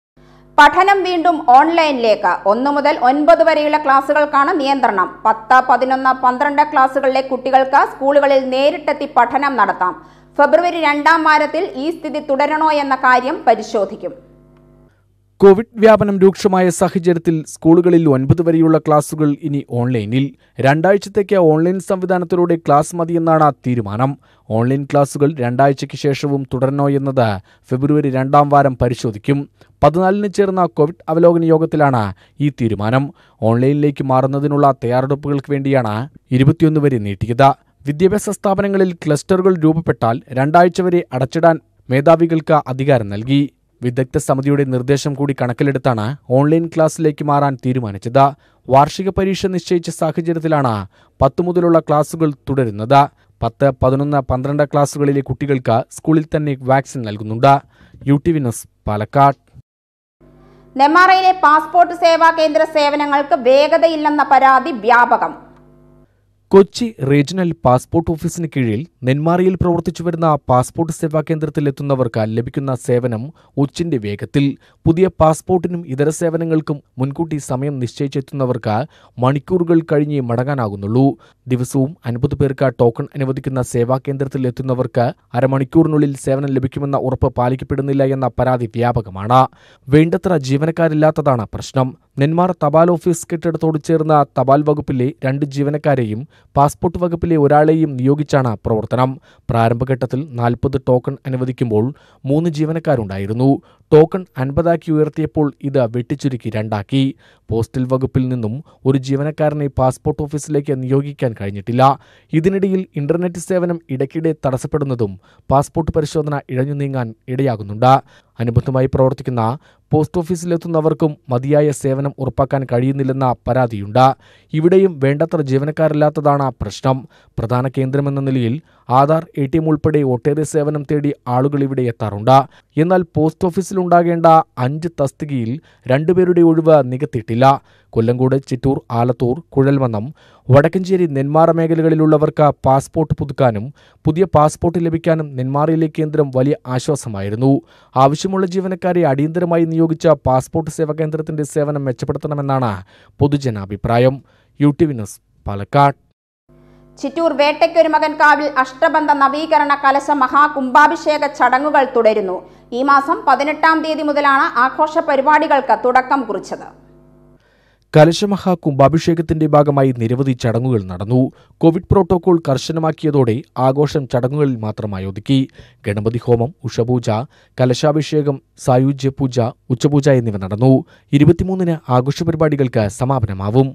പഠനം വീണ്ടും ഓൺലൈനിലേക്ക് ഒന്നു മുതൽ ഒൻപത് വരെയുള്ള ക്ലാസുകൾക്കാണ് നിയന്ത്രണം പത്ത് പതിനൊന്ന് പന്ത്രണ്ട് ക്ലാസുകളിലെ കുട്ടികൾക്ക് സ്കൂളുകളിൽ നേരിട്ടെത്തി പഠനം നടത്താം ഫെബ്രുവരി രണ്ടാം വാരത്തിൽ ഈ സ്ഥിതി തുടരണോ എന്ന കാര്യം പരിശോധിക്കും കോവിഡ് വ്യാപനം രൂക്ഷമായ സാഹചര്യത്തിൽ സ്കൂളുകളിൽ ഒൻപത് വരെയുള്ള ക്ലാസുകൾ ഇനി ഓൺലൈനിൽ രണ്ടാഴ്ചത്തേക്ക് ഓൺലൈൻ സംവിധാനത്തിലൂടെ ക്ലാസ് മതിയെന്നാണ് തീരുമാനം ഓൺലൈൻ ക്ലാസുകൾ രണ്ടാഴ്ചയ്ക്ക് ശേഷവും തുടരണോ എന്നത് ഫെബ്രുവരി രണ്ടാം വാരം പരിശോധിക്കും പതിനാലിന് ചേർന്ന കോവിഡ് അവലോകന യോഗത്തിലാണ് ഈ തീരുമാനം ഓൺലൈനിലേക്ക് മാറുന്നതിനുള്ള തയ്യാറെടുപ്പുകൾക്ക് വേണ്ടിയാണ് ഇരുപത്തിയൊന്ന് വരെ നീട്ടിയത് വിദ്യാഭ്യാസ സ്ഥാപനങ്ങളിൽ ക്ലസ്റ്ററുകൾ രൂപപ്പെട്ടാൽ രണ്ടാഴ്ച വരെ അടച്ചിടാൻ മേധാവികൾക്ക് അധികാരം നൽകി വിദഗ്ധ സമിതിയുടെ നിർദ്ദേശം കൂടി കണക്കിലെടുത്താണ് ഓൺലൈൻ ക്ലാസ്സിലേക്ക് മാറാൻ തീരുമാനിച്ചത് വാർഷിക പരീക്ഷ നിശ്ചയിച്ച സാഹചര്യത്തിലാണ് പത്ത് മുതലുള്ള ക്ലാസുകൾ തുടരുന്നത് പത്ത് പതിനൊന്ന് പന്ത്രണ്ട് ക്ലാസുകളിലെ കുട്ടികൾക്ക് സ്കൂളിൽ തന്നെ വാക്സിൻ നൽകുന്നുണ്ട് U T V news Palakkad നെമ്മാറയിലെ പാസ്പോർട്ട് സേവാ കേന്ദ്ര സേവനങ്ങൾക്ക് വേഗതയില്ലെന്ന പരാതി വ്യാപകം കൊച്ചി റീജിയണൽ പാസ്പോർട്ട് ഓഫീസിന് കീഴിൽ നെന്മാറയിൽ പ്രവർത്തിച്ചു വരുന്ന പാസ്പോർട്ട് സേവാ കേന്ദ്രത്തിൽ എത്തുന്നവർക്ക് ലഭിക്കുന്ന സേവനം ഉച്ചിന്റെ വേഗത്തിൽ പുതിയ പാസ്പോർട്ടിനും ഇതര സേവനങ്ങൾക്കും മുൻകൂട്ടി സമയം നിശ്ചയിച്ചെത്തുന്നവർക്ക് മണിക്കൂറുകൾ കഴിഞ്ഞേ മടങ്ങാനാകുന്നുള്ളൂ ദിവസവും അൻപത് പേർക്ക് ടോക്കൺ അനുവദിക്കുന്ന സേവാ കേന്ദ്രത്തിൽ എത്തുന്നവർക്ക് അരമണിക്കൂറിനുള്ളിൽ സേവനം ലഭിക്കുമെന്ന ഉറപ്പ് പാലിക്കപ്പെടുന്നില്ല എന്ന പരാതി വ്യാപകമാണ് വേണ്ടത്ര ജീവനക്കാരില്ലാത്തതാണ് പ്രശ്നം നെന്മാറ തപാൽ ഓഫീസ് കെട്ടിടത്തോട് ചേർന്ന തപാൽ വകുപ്പിലെ രണ്ട് ജീവനക്കാരെയും പാസ്പോർട്ട് വകുപ്പിലെ ഒരാളെയും നിയോഗിച്ചാണ് പ്രവർത്തനം പ്രാരംഭഘട്ടത്തിൽ നാൽപ്പത് ടോക്കൺ അനുവദിക്കുമ്പോൾ മൂന്ന് ജീവനക്കാരുണ്ടായിരുന്നു ടോക്കൺ അൻപതാക്കി ഉയർത്തിയപ്പോൾ ഇത് വെട്ടിച്ചുരുക്കി രണ്ടാക്കി പോസ്റ്റൽ വകുപ്പിൽ നിന്നും ഒരു ജീവനക്കാരനെ പാസ്പോർട്ട് ഓഫീസിലേക്ക് നിയോഗിക്കാൻ കഴിഞ്ഞിട്ടില്ല ഇതിനിടയിൽ ഇന്റർനെറ്റ് സേവനം ഇടയ്ക്കിടെ തടസ്സപ്പെടുന്നതും പാസ്പോർട്ട് പരിശോധന ഇഴഞ്ഞു നീങ്ങാൻ ഇടയാകുന്നുണ്ട് അനുബന്ധമായി പ്രവർത്തിക്കുന്ന പോസ്റ്റ് ഓഫീസിലെത്തുന്നവർക്കും മതിയായ സേവനം ഉറപ്പാക്കാൻ കഴിയുന്നില്ലെന്ന പരാതിയുണ്ട് ഇവിടെയും വേണ്ടത്ര ജീവനക്കാരില്ലാത്തതാണ് പ്രശ്നം പ്രധാന കേന്ദ്രമെന്ന നിലയിൽ ആധാർ എ ടി എം ഉൾപ്പെടെ ഒട്ടേറെ സേവനം തേടി ആളുകൾ ഇവിടെ എത്താറുണ്ട് എന്നാൽ പോസ്റ്റ് ഓഫീസിലുണ്ടാകേണ്ട അഞ്ച് തസ്തികയിൽ രണ്ടുപേരുടെ ഒഴിവ് നികത്തിയിട്ടില്ല കൊല്ലങ്കോട് ചിറ്റൂർ ആലത്തൂർ കുഴൽമന്നം വടക്കഞ്ചേരി നെന്മാറ മേഖലകളിലുള്ളവർക്ക് പാസ്പോർട്ട് പുതുക്കാനും പുതിയ പാസ്പോർട്ട് ലഭിക്കാനും നെന്മാറയിലെ കേന്ദ്രം വലിയ ആശ്വാസമായിരുന്നു ആവശ്യമുള്ള ജീവനക്കാരെ അടിയന്തരമായി നിയോഗിച്ച പാസ്പോർട്ട് സേവാ കേന്ദ്രത്തിന്റെ സേവനം മെച്ചപ്പെടുത്തണമെന്നാണ് പൊതുജനാഭിപ്രായം U T V news Palakkad Chittur വേട്ടയ്ക്കൊരുമകൻ കാവിൽ അഷ്ടബന്ധ നവീകരണ കലശ മഹാകുംഭാഭിഷേക ചടങ്ങുകൾ തുടരുന്നു ഈ മാസം പതിനെട്ടാം തീയതി മുതലാണ് ആഘോഷ പരിപാടികൾക്ക് തുടക്കം കുറിച്ചത് കലശമഹാ കുംഭാഭിഷേകത്തിന്റെ ഭാഗമായി നിരവധി ചടങ്ങുകൾ നടന്നു കോവിഡ് പ്രോട്ടോകോൾ കർശനമാക്കിയതോടെ ആഘോഷം ചടങ്ങുകളിൽ മാത്രമായി ഒതുക്കി ഗണപതി ഹോമം ഉഷപൂജ കലശാഭിഷേകം സായുജ്യ പൂജ ഉച്ചപൂജ എന്നിവ നടന്നു ഇരുപത്തിമൂന്നിന് ആഘോഷ പരിപാടികൾക്ക് സമാപനമാവും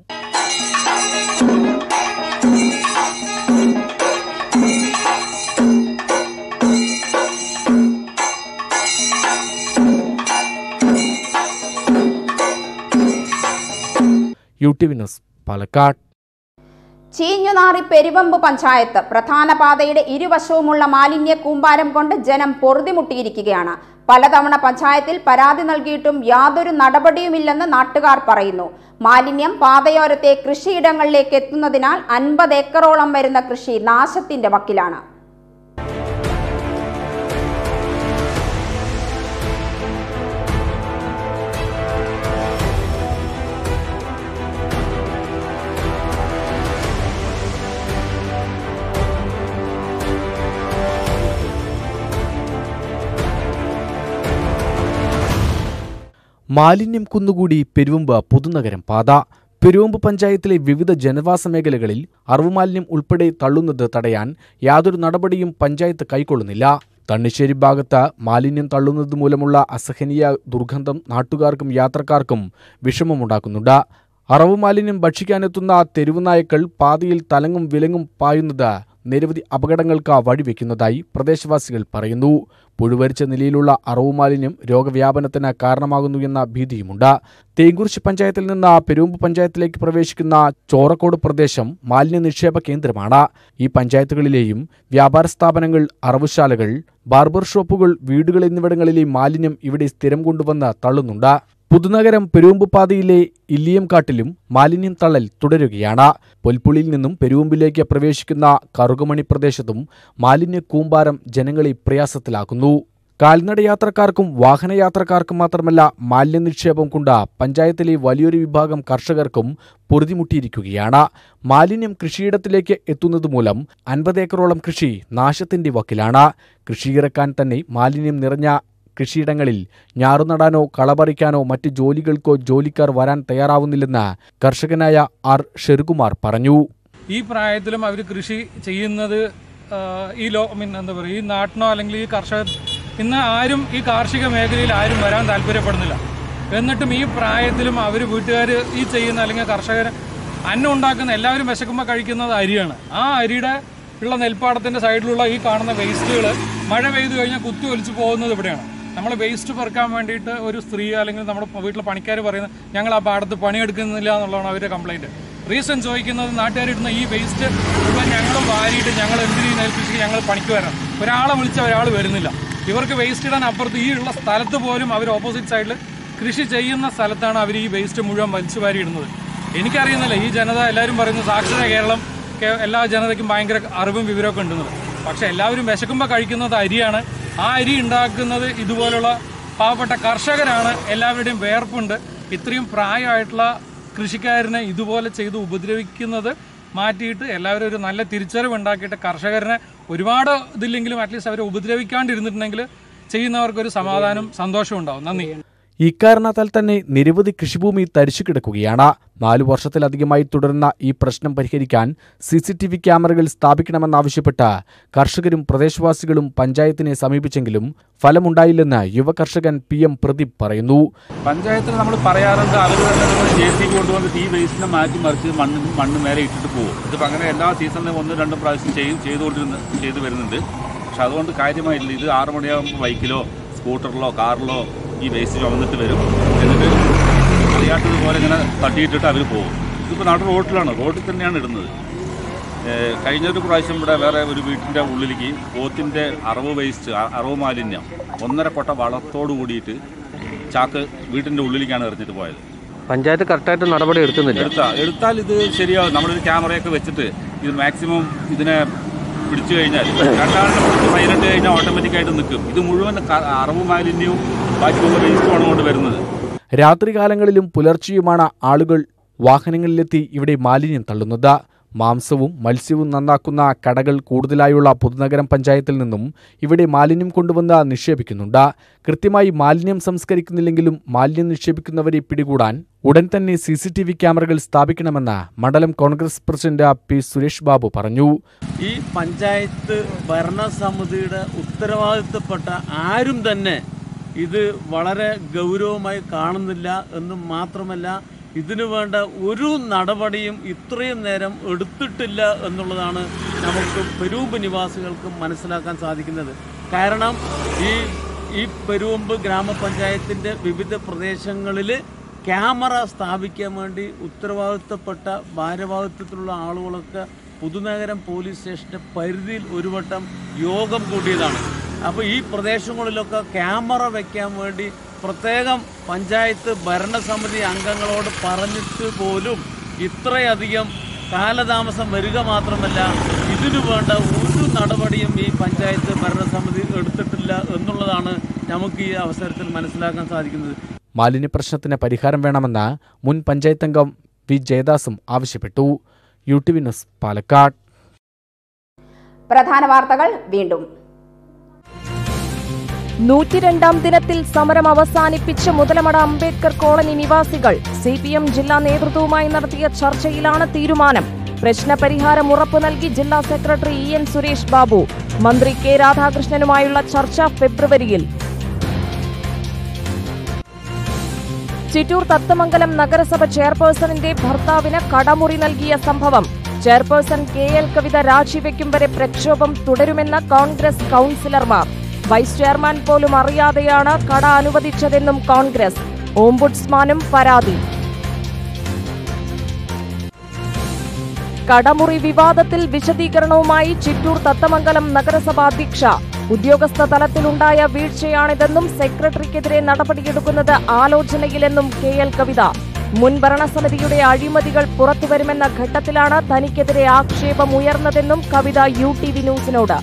U T V news Palakkad ചീഞ്ഞുനാറി പെരുവമ്പ് പഞ്ചായത്ത് പ്രധാന പാതയുടെ ഇരുവശവുമുള്ള മാലിന്യ കൂമ്പാരം കൊണ്ട് ജനം പൊറുതിമുട്ടിയിരിക്കുകയാണ് പലതവണ പഞ്ചായത്തിൽ പരാതി നൽകിയിട്ടും യാതൊരു നടപടിയുമില്ലെന്ന് നാട്ടുകാർ പറയുന്നു മാലിന്യം പാതയോരത്തെ കൃഷിയിടങ്ങളിലേക്ക് എത്തുന്നതിനാൽ അൻപത് ഏക്കറോളം വരുന്ന കൃഷി നാശത്തിന്റെ വക്കിലാണ് മാലിന്യം കുന്നുകൂടി പെരുവമ്പ് പൊതുനഗരം പാത പെരുവമ്പ് പഞ്ചായത്തിലെ വിവിധ ജനവാസ മേഖലകളിൽ അറവുമാലിന്യം ഉൾപ്പെടെ തള്ളുന്നത് തടയാൻ യാതൊരു നടപടിയും പഞ്ചായത്ത് കൈക്കൊള്ളുന്നില്ല തണ്ണിശ്ശേരി ഭാഗത്ത് മാലിന്യം തള്ളുന്നത് മൂലമുള്ള അസഹനീയ ദുർഗന്ധം നാട്ടുകാർക്കും യാത്രക്കാർക്കും വിഷമമുണ്ടാക്കുന്നുണ്ട് അറവ് മാലിന്യം ഭക്ഷിക്കാനെത്തുന്ന തെരുവുനായ്ക്കൾ പാതയിൽ തലങ്ങും വിലങ്ങും പായുന്നത് നിരവധി അപകടങ്ങൾക്ക് വഴിവെക്കുന്നതായി പ്രദേശവാസികൾ പറയുന്നു പുഴുവരിച്ച നിലയിലുള്ള അറവ് മാലിന്യം രോഗവ്യാപനത്തിന് കാരണമാകുന്നു എന്ന ഭീതിയുമുണ്ട് തേങ്കുറിശി പഞ്ചായത്തിൽ നിന്ന് പെരുമ്പ് പഞ്ചായത്തിലേക്ക് പ്രവേശിക്കുന്ന ചോറക്കോട് പ്രദേശം മാലിന്യ നിക്ഷേപ കേന്ദ്രമാണ് ഈ പഞ്ചായത്തുകളിലെയും വ്യാപാര സ്ഥാപനങ്ങൾ അറവുശാലകൾ ബാർബർ ഷോപ്പുകൾ വീടുകൾ എന്നിവിടങ്ങളിലെ മാലിന്യം ഇവിടെ സ്ഥിരം കൊണ്ടുവന്ന് തള്ളുന്നുണ്ട് പുതുനഗരം പെരുവുമ്പുപാതയിലെ ഇല്ലിയംകാട്ടിലും മാലിന്യം തള്ളൽ തുടരുകയാണ് പൊൽപ്പുളിയിൽ നിന്നും പെരുവുമ്പിലേക്ക് പ്രവേശിക്കുന്ന കറുകുമണി പ്രദേശത്തും മാലിന്യ കൂമ്പാരം ജനങ്ങളെ പ്രയാസത്തിലാക്കുന്നു കാൽനട യാത്രക്കാർക്കും വാഹനയാത്രക്കാർക്കും മാത്രമല്ല മാലിന്യ നിക്ഷേപം കൊണ്ട് പഞ്ചായത്തിലെ വലിയൊരു വിഭാഗം കർഷകർക്കും പൊറുതിമുട്ടിയിരിക്കുകയാണ് മാലിന്യം കൃഷിയിടത്തിലേക്ക് എത്തുന്നത് മൂലം അൻപത് ഏക്കറോളം കൃഷി നാശത്തിന്റെ വക്കിലാണ് കൃഷിയിറക്കാൻ തന്നെ മാലിന്യം നിറഞ്ഞ കൃഷിയിടങ്ങളിൽ ഞാറുനടാനോ കളപറിക്കാനോ മറ്റ് ജോലികൾക്കോ ജോലിക്കാർ വരാൻ തയ്യാറാവുന്നില്ലെന്ന് കർഷകനായ ആർ ഷെറുകുമാർ പറഞ്ഞു ഈ പ്രായത്തിലും അവർ കൃഷി ചെയ്യുന്നത് ആ, ഈ ലോ മീൻ എന്താ പറയുക ഈ നാട്ടിനോ അല്ലെങ്കിൽ ഈ കർഷക ഇന്ന് ആരും ഈ കാർഷിക മേഖലയിൽ ആരും വരാൻ താല്പര്യപ്പെടുന്നില്ല എന്നിട്ടും ഈ പ്രായത്തിലും അവർ വീട്ടുകാർ ഈ ചെയ്യുന്ന അല്ലെങ്കിൽ കർഷകർ അന്നം ഉണ്ടാക്കുന്ന എല്ലാവരും വിശക്കുമ്പോൾ കഴിക്കുന്നത് അരിയാണ് ആ അരിയുടെ ഉള്ള നെൽപ്പാടത്തിൻ്റെ സൈഡിലുള്ള ഈ കാണുന്ന വേസ്റ്റുകൾ മഴ പെയ്തു കഴിഞ്ഞാൽ കുത്തി ഒലിച്ചു പോകുന്നത് ഇവിടെയാണ് നമ്മൾ വേസ്റ്റ് പെറുക്കാൻ വേണ്ടിയിട്ട് ഒരു സ്ത്രീ അല്ലെങ്കിൽ നമ്മുടെ വീട്ടിലെ പണിക്കാർ പറയുന്നത് ഞങ്ങൾ ആ പാടത്ത് പണിയെടുക്കുന്നില്ല എന്നുള്ളതാണ് അവരുടെ കംപ്ലൈൻറ്റ് റീസൺ ചോദിക്കുന്നത് നാട്ടുകാരിടുന്ന ഈ വേസ്റ്റ് മുഴുവൻ ഞങ്ങൾ വാരിയിട്ട് ഞങ്ങൾ എന്തിനീ ഏൽപ്പിച്ച് ഞങ്ങൾ പണിക്ക് വരണം ഒരാളെ വിളിച്ച ഒരാൾ വരുന്നില്ല ഇവർക്ക് വേസ്റ്റ് ഇടാൻ അപ്പുറത്ത് ഈ ഉള്ള സ്ഥലത്ത് പോലും അവർ ഓപ്പോസിറ്റ് സൈഡിൽ കൃഷി ചെയ്യുന്ന സ്ഥലത്താണ് അവർ ഈ വേസ്റ്റ് മുഴുവൻ വലിച്ചു വാരി ഇടുന്നത് എനിക്കറിയുന്നില്ല ഈ ജനത എല്ലാവരും പറയുന്നു സാക്ഷര കേരളം കേ- എല്ലാ ജനതയ്ക്കും ഭയങ്കര അറിവും വിവരമൊക്കെ ഉണ്ടെന്നത് പക്ഷെ എല്ലാവരും വിശക്കുമ്പോൾ കഴിക്കുന്നത് അരിയാണ് ആ അരി ഉണ്ടാക്കുന്നത് ഇതുപോലുള്ള പാവപ്പെട്ട കർഷകരാണ് എല്ലാവരുടെയും വേർപ്പുണ്ട് ഇത്രയും പ്രായമായിട്ടുള്ള കൃഷിക്കാരനെ ഇതുപോലെ ചെയ്ത് ഉപദ്രവിക്കുന്നത് മാറ്റിയിട്ട് എല്ലാവരും ഒരു നല്ല തിരിച്ചറിവ് ഉണ്ടാക്കിയിട്ട് കർഷകരനെ ഒരുപാട് ഇതില്ലെങ്കിലും അറ്റ്ലീസ്റ്റ് അവരെ ഉപദ്രവിക്കാണ്ടിരുന്നിട്ടുണ്ടെങ്കിൽ ചെയ്യുന്നവർക്കൊരു സമാധാനം സന്തോഷവും ഉണ്ടാവും നന്ദി ഇക്കാരണത്താൽ തന്നെ നിരവധി കൃഷിഭൂമി തരിച്ചു കിടക്കുകയാണ് നാലു വർഷത്തിലധികമായി തുടരുന്ന ഈ പ്രശ്നം പരിഹരിക്കാൻ സി സി ടി വി ക്യാമറകൾ സ്ഥാപിക്കണമെന്നാവശ്യപ്പെട്ട് കർഷകരും പ്രദേശവാസികളും പഞ്ചായത്തിനെ സമീപിച്ചെങ്കിലും ഫലമുണ്ടായില്ലെന്ന് യുവ കർഷകൻ പി എം പ്രദീപ് പറയുന്നു പഞ്ചായത്തിൽ നമ്മൾ പറയാറുണ്ട് അവർ തന്നെ ജെ സി ബി കൊണ്ടുവന്നിട്ട് ഈ വേസ്റ്റിനെ മാറ്റി മറിച്ച് മണ്ണ് മണ്ണ് മേലെ ഇട്ടിട്ട് പോകും ഇതിപ്പോൾ അങ്ങനെ എല്ലാ സീസണിലും ഒന്നും രണ്ടും പ്രാവശ്യം ചെയ്യും ചെയ്തുകൊണ്ടിരുന്ന ചെയ്തു വരുന്നുണ്ട് പക്ഷെ അതുകൊണ്ട് കാര്യമായില്ല ഇത് ആറ് മണിയാകുമ്പോൾ ബൈക്കിലോ സ്കൂട്ടറിലോ കാറിലോ ഈ വേസ്റ്റ് ചുമന്നിട്ട് വരും എന്നിട്ട് അറിയാത്തതുപോലെ ഇങ്ങനെ തട്ടിയിട്ടിട്ട് അവർ പോകും ഇതിപ്പോൾ നാട്ടിൽ റോട്ടിലാണ് റോട്ടിൽ തന്നെയാണ് ഇടുന്നത് ഏഹ് കഴിഞ്ഞൊരു പ്രാവശ്യം ഇവിടെ വേറെ ഒരു വീട്ടിൻ്റെ ഉള്ളിലേക്ക് പോത്തിൻ്റെ അറവ് വേസ്റ്റ് അ- അറവ് മാലിന്യം ഒന്നര കൊട്ട വളത്തോട് കൂടിയിട്ട് ചാക്ക് വീട്ടിൻ്റെ ഉള്ളിലേക്കാണ് എറിഞ്ഞിട്ട് പോയത് പഞ്ചായത്ത് കറക്റ്റായിട്ട് നടപടി എടുക്കുന്നില്ല എടുത്താ എടുത്താൽ ഇത് ശരിയാവും നമ്മളൊരു ക്യാമറയൊക്കെ വെച്ചിട്ട് ഇത് മാക്സിമം ഇതിനെ പിടിച്ചു കഴിഞ്ഞാൽ രണ്ടാളിനെ പിടിച്ച് ഫൈനിട്ട് കഴിഞ്ഞാൽ ഓട്ടോമാറ്റിക്കായിട്ട് നിൽക്കും ഇത് മുഴുവൻ ക- അറവ് മാലിന്യവും ബാക്കിയുള്ള വേസ്റ്റുമാണ് കൊണ്ട് വരുന്നത് രാത്രികാലങ്ങളിലും പുലർച്ചെയുമാണ് ആളുകൾ വാഹനങ്ങളിലെത്തി ഇവിടെ മാലിന്യം തള്ളുന്നത് മാംസവും മത്സ്യവും നന്നാക്കുന്ന കടകൾ കൂടുതലായുള്ള പുതുനഗരം പഞ്ചായത്തിൽ നിന്നും ഇവിടെ മാലിന്യം കൊണ്ടുവന്ന് നിക്ഷേപിക്കുന്നുണ്ട് കൃത്യമായി മാലിന്യം സംസ്കരിക്കുന്നില്ലെങ്കിലും മാലിന്യം നിക്ഷേപിക്കുന്നവരെ പിടികൂടാൻ ഉടൻ തന്നെ സി സി ടി വി ക്യാമറകൾ സ്ഥാപിക്കണമെന്ന് മണ്ഡലം Congress president P Suresh Babu പറഞ്ഞു ഈ പഞ്ചായത്ത് ഭരണസമിതിയുടെ ഉത്തരവാദിത്തപ്പെട്ട ആരും തന്നെ ഇത് വളരെ ഗൗരവമായി കാണുന്നില്ല എന്നും മാത്രമല്ല ഇതിനു വേണ്ട ഒരു നടപടിയും ഇത്രയും നേരം എടുത്തിട്ടില്ല എന്നുള്ളതാണ് നമുക്ക് പെരൂമ്പ് നിവാസികൾക്ക് മനസ്സിലാക്കാൻ സാധിക്കുന്നത് കാരണം ഈ ഈ പെരുവമ്പ് ഗ്രാമപഞ്ചായത്തിൻ്റെ വിവിധ പ്രദേശങ്ങളിൽ ക്യാമറ സ്ഥാപിക്കാൻ വേണ്ടി ഉത്തരവാദിത്തപ്പെട്ട ഭാരവാഹിത്വത്തിലുള്ള ആളുകളൊക്കെ പുതുനഗരം പോലീസ് സ്റ്റേഷൻ്റെ പരിധിയിൽ ഒരു വട്ടം യോഗം കൂട്ടിയതാണ് അപ്പോൾ ഈ പ്രദേശങ്ങളിലൊക്കെ ക്യാമറ വയ്ക്കാൻ വേണ്ടി പ്രത്യേകം പഞ്ചായത്ത് ഭരണസമിതി അംഗങ്ങളോട് പറഞ്ഞിട്ട് പോലും ഇത്രയധികം കാലതാമസം വരിക മാത്രമല്ല ഇതിനു വേണ്ട ഒരു നടപടിയും ഈ പഞ്ചായത്ത് ഭരണസമിതി എടുത്തിട്ടില്ല എന്നുള്ളതാണ് നമുക്ക് ഈ അവസരത്തിൽ മനസ്സിലാക്കാൻ സാധിക്കുന്നത് മാലിന്യ പ്രശ്നത്തിന് പരിഹാരം വേണമെന്ന് മുൻ പഞ്ചായത്ത് അംഗം വി ജയദാസും ആവശ്യപ്പെട്ടു U T V news Palakkad പ്രധാന വാർത്തകൾ വീണ്ടും നൂറ്റിരണ്ടാം ദിനത്തിൽ സമരം അവസാനിപ്പിച്ച് മുതലമട അംബേദ്കർ കോളനി നിവാസികൾ സി പി എം ജില്ലാ നേതൃത്വവുമായി നടത്തിയ ചർച്ചയിലാണ് തീരുമാനം പ്രശ്നപരിഹാരം ഉറപ്പു നൽകി ജില്ലാ secretary E N Suresh Babu മന്ത്രി കെ രാധാകൃഷ്ണനുമായുള്ള ചർച്ച ഫെബ്രുവരിയിൽ ചിറ്റൂർ തത്തമംഗലം നഗരസഭ ചെയർപേഴ്സണിന്റെ ഭർത്താവിന് കടമുറി നൽകിയ സംഭവം ചെയർപേഴ്സൺ കെ എൽ കവിത രാജിവെക്കും വരെ പ്രക്ഷോഭം തുടരുമെന്ന് കോൺഗ്രസ് കൌൺസിലർമാർ വൈസ് ചെയർമാൻ പോലും അറിയാതെയാണ് കട അനുവദിച്ചതെന്നും കോൺഗ്രസ് ഓംബുഡ്സ്മാനും പരാതി കടമുറി വിവാദത്തിൽ വിശദീകരണവുമായി ചിറ്റൂർ തത്തമംഗലം നഗരസഭ അധ്യക്ഷ ഉദ്യോഗസ്ഥ തലത്തിലുണ്ടായ വീഴ്ചയാണിതെന്നും സെക്രട്ടറിക്കെതിരെ നടപടിയെടുക്കുന്നത് ആലോചനയിലെന്നും കെ എൽ കവിത മുൻ ഭരണസമിതിയുടെ അഴിമതികൾ പുറത്തുവരുമെന്ന ഘട്ടത്തിലാണ് തനിക്കെതിരെ ആക്ഷേപം ഉയർന്നതെന്നും കവിത യു ടി വി ന്യൂസിനോട്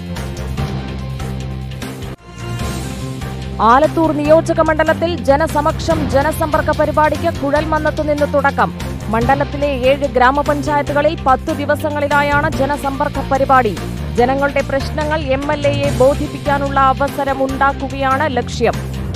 ആലത്തൂർ നിയോജക മണ്ഡലത്തിൽ ജനസമക്ഷം ജനസമ്പർക്ക പരിപാടിക്ക് കുഴൽമന്നത്തു നിന്ന് തുടക്കം മണ്ഡലത്തിലെ ഏഴ് ഗ്രാമപഞ്ചായത്തുകളിൽ പത്തു ദിവസങ്ങളിലായാണ് ജനസമ്പർക്ക പരിപാടി ജനങ്ങളുടെ പ്രശ്നങ്ങൾ എം എൽ എയെ ബോധിപ്പിക്കാനുള്ള അവസരമുണ്ടാക്കുകയാണ് ലക്ഷ്യം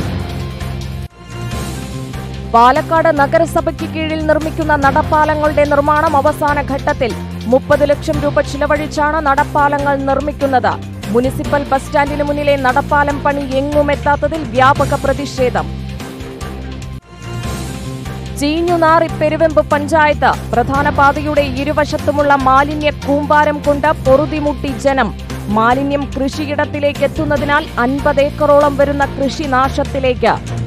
പാലക്കാട് നഗരസഭയ്ക്ക് കീഴിൽ നിർമ്മിക്കുന്ന നടപ്പാലങ്ങളുടെ നിർമ്മാണം അവസാന ഘട്ടത്തിൽ മുപ്പത് ലക്ഷം രൂപ ചിലവഴിച്ചാണ് നടപ്പാലങ്ങൾ നിർമ്മിക്കുന്നത് മുനിസിപ്പൽ ബസ് സ്റ്റാൻഡിന് മുന്നിലെ നടപ്പാലം പണി എങ്ങും എത്താത്തതിൽ വ്യാപക പ്രതിഷേധം ചീഞ്ഞുനാറി പെരുവെമ്പ് പഞ്ചായത്ത് പ്രധാന പാതയുടെ ഇരുവശത്തുമുള്ള മാലിന്യ കൂമ്പാരം കൊണ്ട് പൊറുതിമുട്ടി ജനം മാലിന്യം കൃഷിയിടത്തിലേക്ക് എത്തുന്നതിനാൽ അൻപത് ഏക്കറോളം വരുന്ന കൃഷി നാശത്തിലേക്ക്